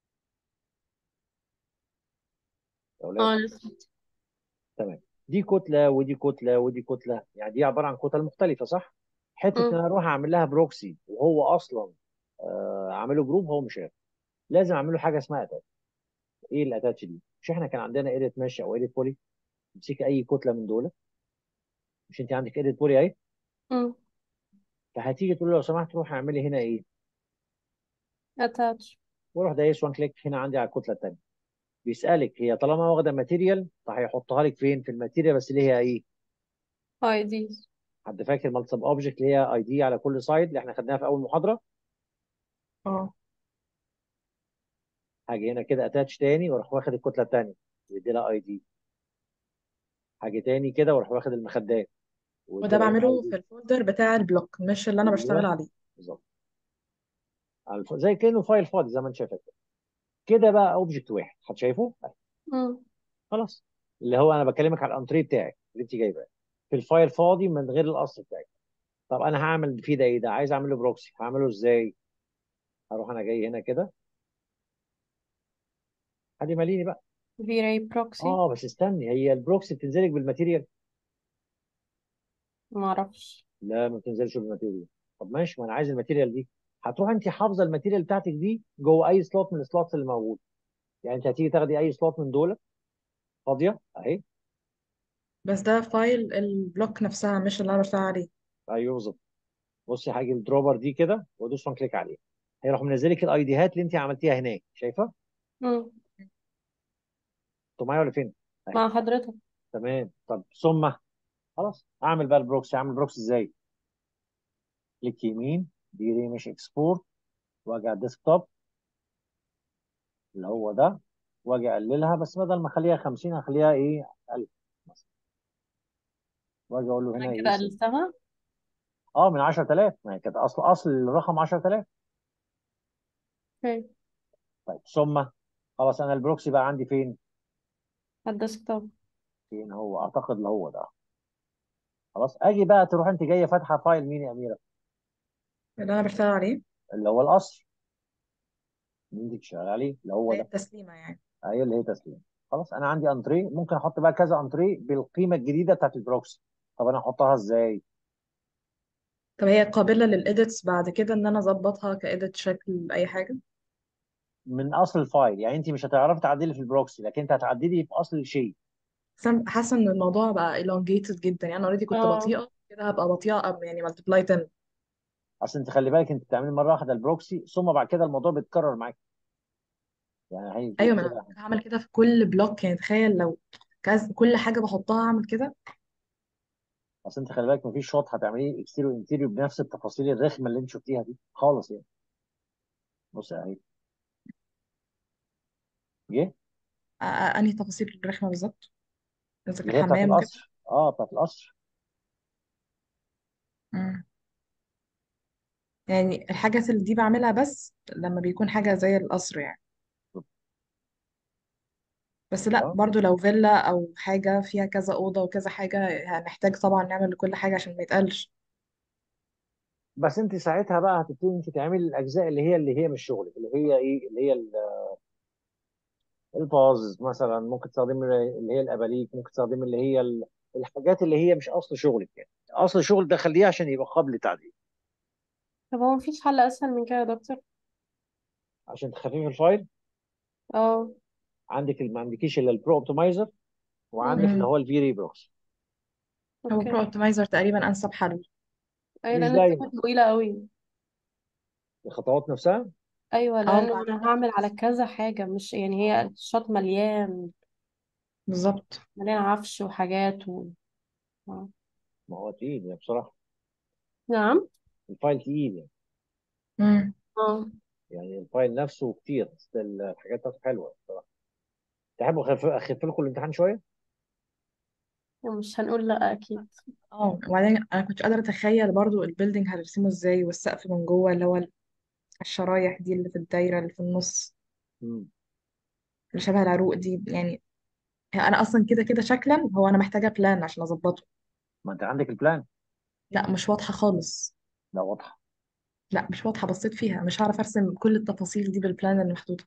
يا اولاد اه نزلت تمام دي كتله ودي كتله ودي كتله يعني دي عباره عن كتل مختلفه صح حته ان مم. انا اروح اعمل لها بروكسي وهو اصلا آه، اعمله جروب هو مش عارف لازم اعمل له حاجه اسمها اتاتش ايه الاتاتش دي مش احنا كان عندنا ايديت ماشي او ايديت بولي تمسكي اي كتله من دول مش انت عندك ايديت بولي اهي مم. فهتيجي تقول له لو سمحت روح اعملي هنا ايه اتاتش واروح دايس وان كليك هنا عندي على الكتله الثانيه بيسالك هي طالما واخده ماتيريال فهيحطها لك فين في الماتيريال بس اللي هي ايه اي ديز حد فاكر مالتي اوبجكت اللي هي اي دي على كل سايد اللي احنا خدناها في اول محاضره اه هاجي هنا كده اتاتش تاني واروح واخد الكتله الثانيه ويدي لها اي دي هاجي تاني كده واروح واخد المخدات ويدي وده لها اي بعمله دي في الفولدر بتاع البلوك مش اللي انا بشتغل ايوه عليه بالظبط على الف- زي كانه فايل فاضي زي ما انت شايف كده كده بقى اوبجكت واحد حد شايفه مم. خلاص اللي هو انا بكلمك على الانتريه بتاعك اللي انت جايباه في الفايل فاضي من غير الاصل بتاعك طب انا هعمل فيه ده ايه ده عايز اعمل له بروكسي هعمله ازاي هروح انا جاي هنا كده ادي ماليني بقى في-ray بروكسي اه بس استني هي البروكسي بتنزلك بالماتيريال ما اعرفش لا ما بتنزلش بالماتيريال طب ماشي ما انا عايز الماتيريال دي هتروح انت حافظه الماتيريال بتاعتك دي جوه اي سلوت من السلوتس اللي موجود يعني انت هتيجي تاخدي اي سلوت من دول فاضيه اهي بس ده فايل البلوك نفسها مش اللي انا بشتغل عليه ايوه بالظبط بصي هاجي الدروبر دي كده وادوس وان كليك عليه هيروح منزلك الاي ديهات اللي انت عملتيها هناك شايفه مم. انتوا معايا ولا فين اهي مع حضرتك تمام طب ثم خلاص اعمل بقى البروكسي اعمل بروكسي ازاي كليك يمين دي مش اكسبورت واجي على الديسكتوب اللي هو ده واجي اقللها بس بدل ما اخليها 50 هخليها ايه 1000 مثلا واجي اقول له هنا انا ايه كده سيف. قللتها اه من 10000 ما هي كانت اصل اصل الرقم 10000 اوكي طيب ثم خلاص انا البروكسي بقى عندي فين على الديسكتوب فين هو اعتقد اللي هو ده خلاص اجي بقى تروح انت جايه فاتحه فايل مين يا اميره اللي انا بشتغل عليه اللي هو الاصل اللي انت بتشتغل عليه اللي هو اللي هي ده التسليمة يعني ايوه اللي هي تسليم خلاص انا عندي انتري ممكن احط بقى كذا انتري بالقيمه الجديده بتاعت البروكسي طب انا احطها ازاي طب هي قابلة للإيديتس بعد كده إن أنا أظبطها كإيديت شكل أي حاجة من اصل الفايل يعني انت مش هتعرفي تعدلي في البروكسي لكن انت هتعدلي في اصل الشيء بس أنا حاسة إن الموضوع بقى elongated جدا يعني أنا أوريدي كنت اه بطيئة كده هبقى بطيئة أم يعني multiply 10 اصل انت خلي بالك انت بتعملي مره واحده البروكسي ثم بعد كده الموضوع بيتكرر معاك يعني هي أيوة ما أنا كده هعمل كده في كل بلوك يعني تخيل لو كذا كل حاجة بحطها أعمل كده اصل انت خلي بالك مفيش شوط هتعمليه اكستيريو انتيريو بنفس التفاصيل الرخمه اللي انت شفتيها دي خالص يعني بص اهي جه أ- أ- أنهي تفاصيل الرخمة بالظبط قصدك اللي هي بتاعت الحمام وكده القصر اه بتاعت القصر مم. يعني الحاجات اللي دي بعملها بس لما بيكون حاجة زي القصر يعني بس لا اه برضو لو فيلا أو حاجة فيها كذا أوضة وكذا حاجة هنحتاج طبعا نعمل لكل حاجة عشان ما يتقلش بس انت ساعتها بقى هتبتدي انت تعملي الاجزاء اللي هي اللي هي مش شغلك اللي هي ايه اللي هي ال- الفاز مثلا ممكن تستخدمي اللي هي الاباليك ممكن تستخدمي اللي هي ال- الحاجات اللي هي مش اصل شغلك يعني اصل الشغل ده خليه عشان يبقى قابل للتعديل طب هو مفيش حل اسهل من كده يا دكتور عشان تخففي الفايل اه عندك ما عندكيش الا البرو اوبتمايزر وعندك اللي مم. هو الفي ري بروكس هو اوكي برو اوبتمايزر تقريبا أنسب حل اي مش لان دايما الخطوة طويلة قوي الخطوات نفسها ايوه اه لان وبعدين انا هعمل على التفاصيل كذا حاجة مش يعني هي الشط مليان بالظبط مليان عفش وحاجات و... آه. ما هو تقيل يعني بصراحه نعم الفايل تقيل يعني مم. اه يعني الفايل نفسه كتير بس الحاجات بتاعته حلوه بصراحه تحبوا اخف اخف لكم الامتحان شويه مش هنقول لا اكيد اه وبعدين أنا كنتش قادرة أتخيل برضو البيلدينج هرسمه ازاي والسقف من جوه اللي هو الشرايح دي اللي في الدايرة اللي في النص امم اللي شبه العروق دي يعني أنا أصلا كده كده شكلا هو أنا محتاجة بلان عشان أظبطه ما انت عندك البلان لا مش واضحة خالص لا واضحه لا مش واضحة بصيت فيها مش هعرف أرسم كل التفاصيل دي بالبلان اللي محطوطة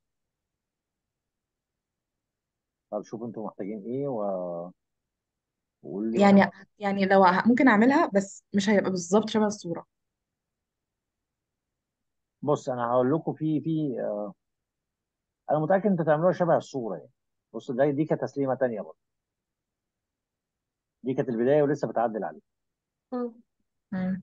طب شوفوا انتوا محتاجين ايه و... وقول لي يعني وانا يعني لو ه- ممكن أعملها بس مش هيبقى بالظبط شبه الصورة بص انا هقول لكم في في انا متاكد انت تعملوها شبه الصوره يعني بص ده دي كانت تسليمه تانيه برضه دي كانت البدايه ولسه بتعدل عليها مم. مم.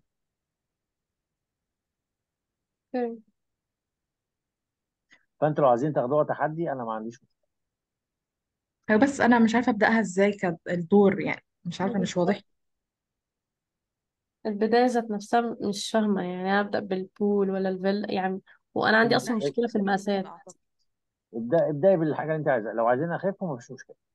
اوكي فانتوا لو عايزين تاخدوها تحدي انا ما عنديش مشكله هو بس أنا مش عارفة أبدأها ازاي كالدور يعني مش عارفة مش واضح البداية ذات نفسها مش فاهمة يعني أنا أبدأ بالبول ولا الفيلا يعني وأنا عندي لا أصلا هي مشكلة في كده كده المقاسات أعتقد ابدا ابداي بالحاجه اللي انت عايزها لو عايزين اخف مفيش مشكله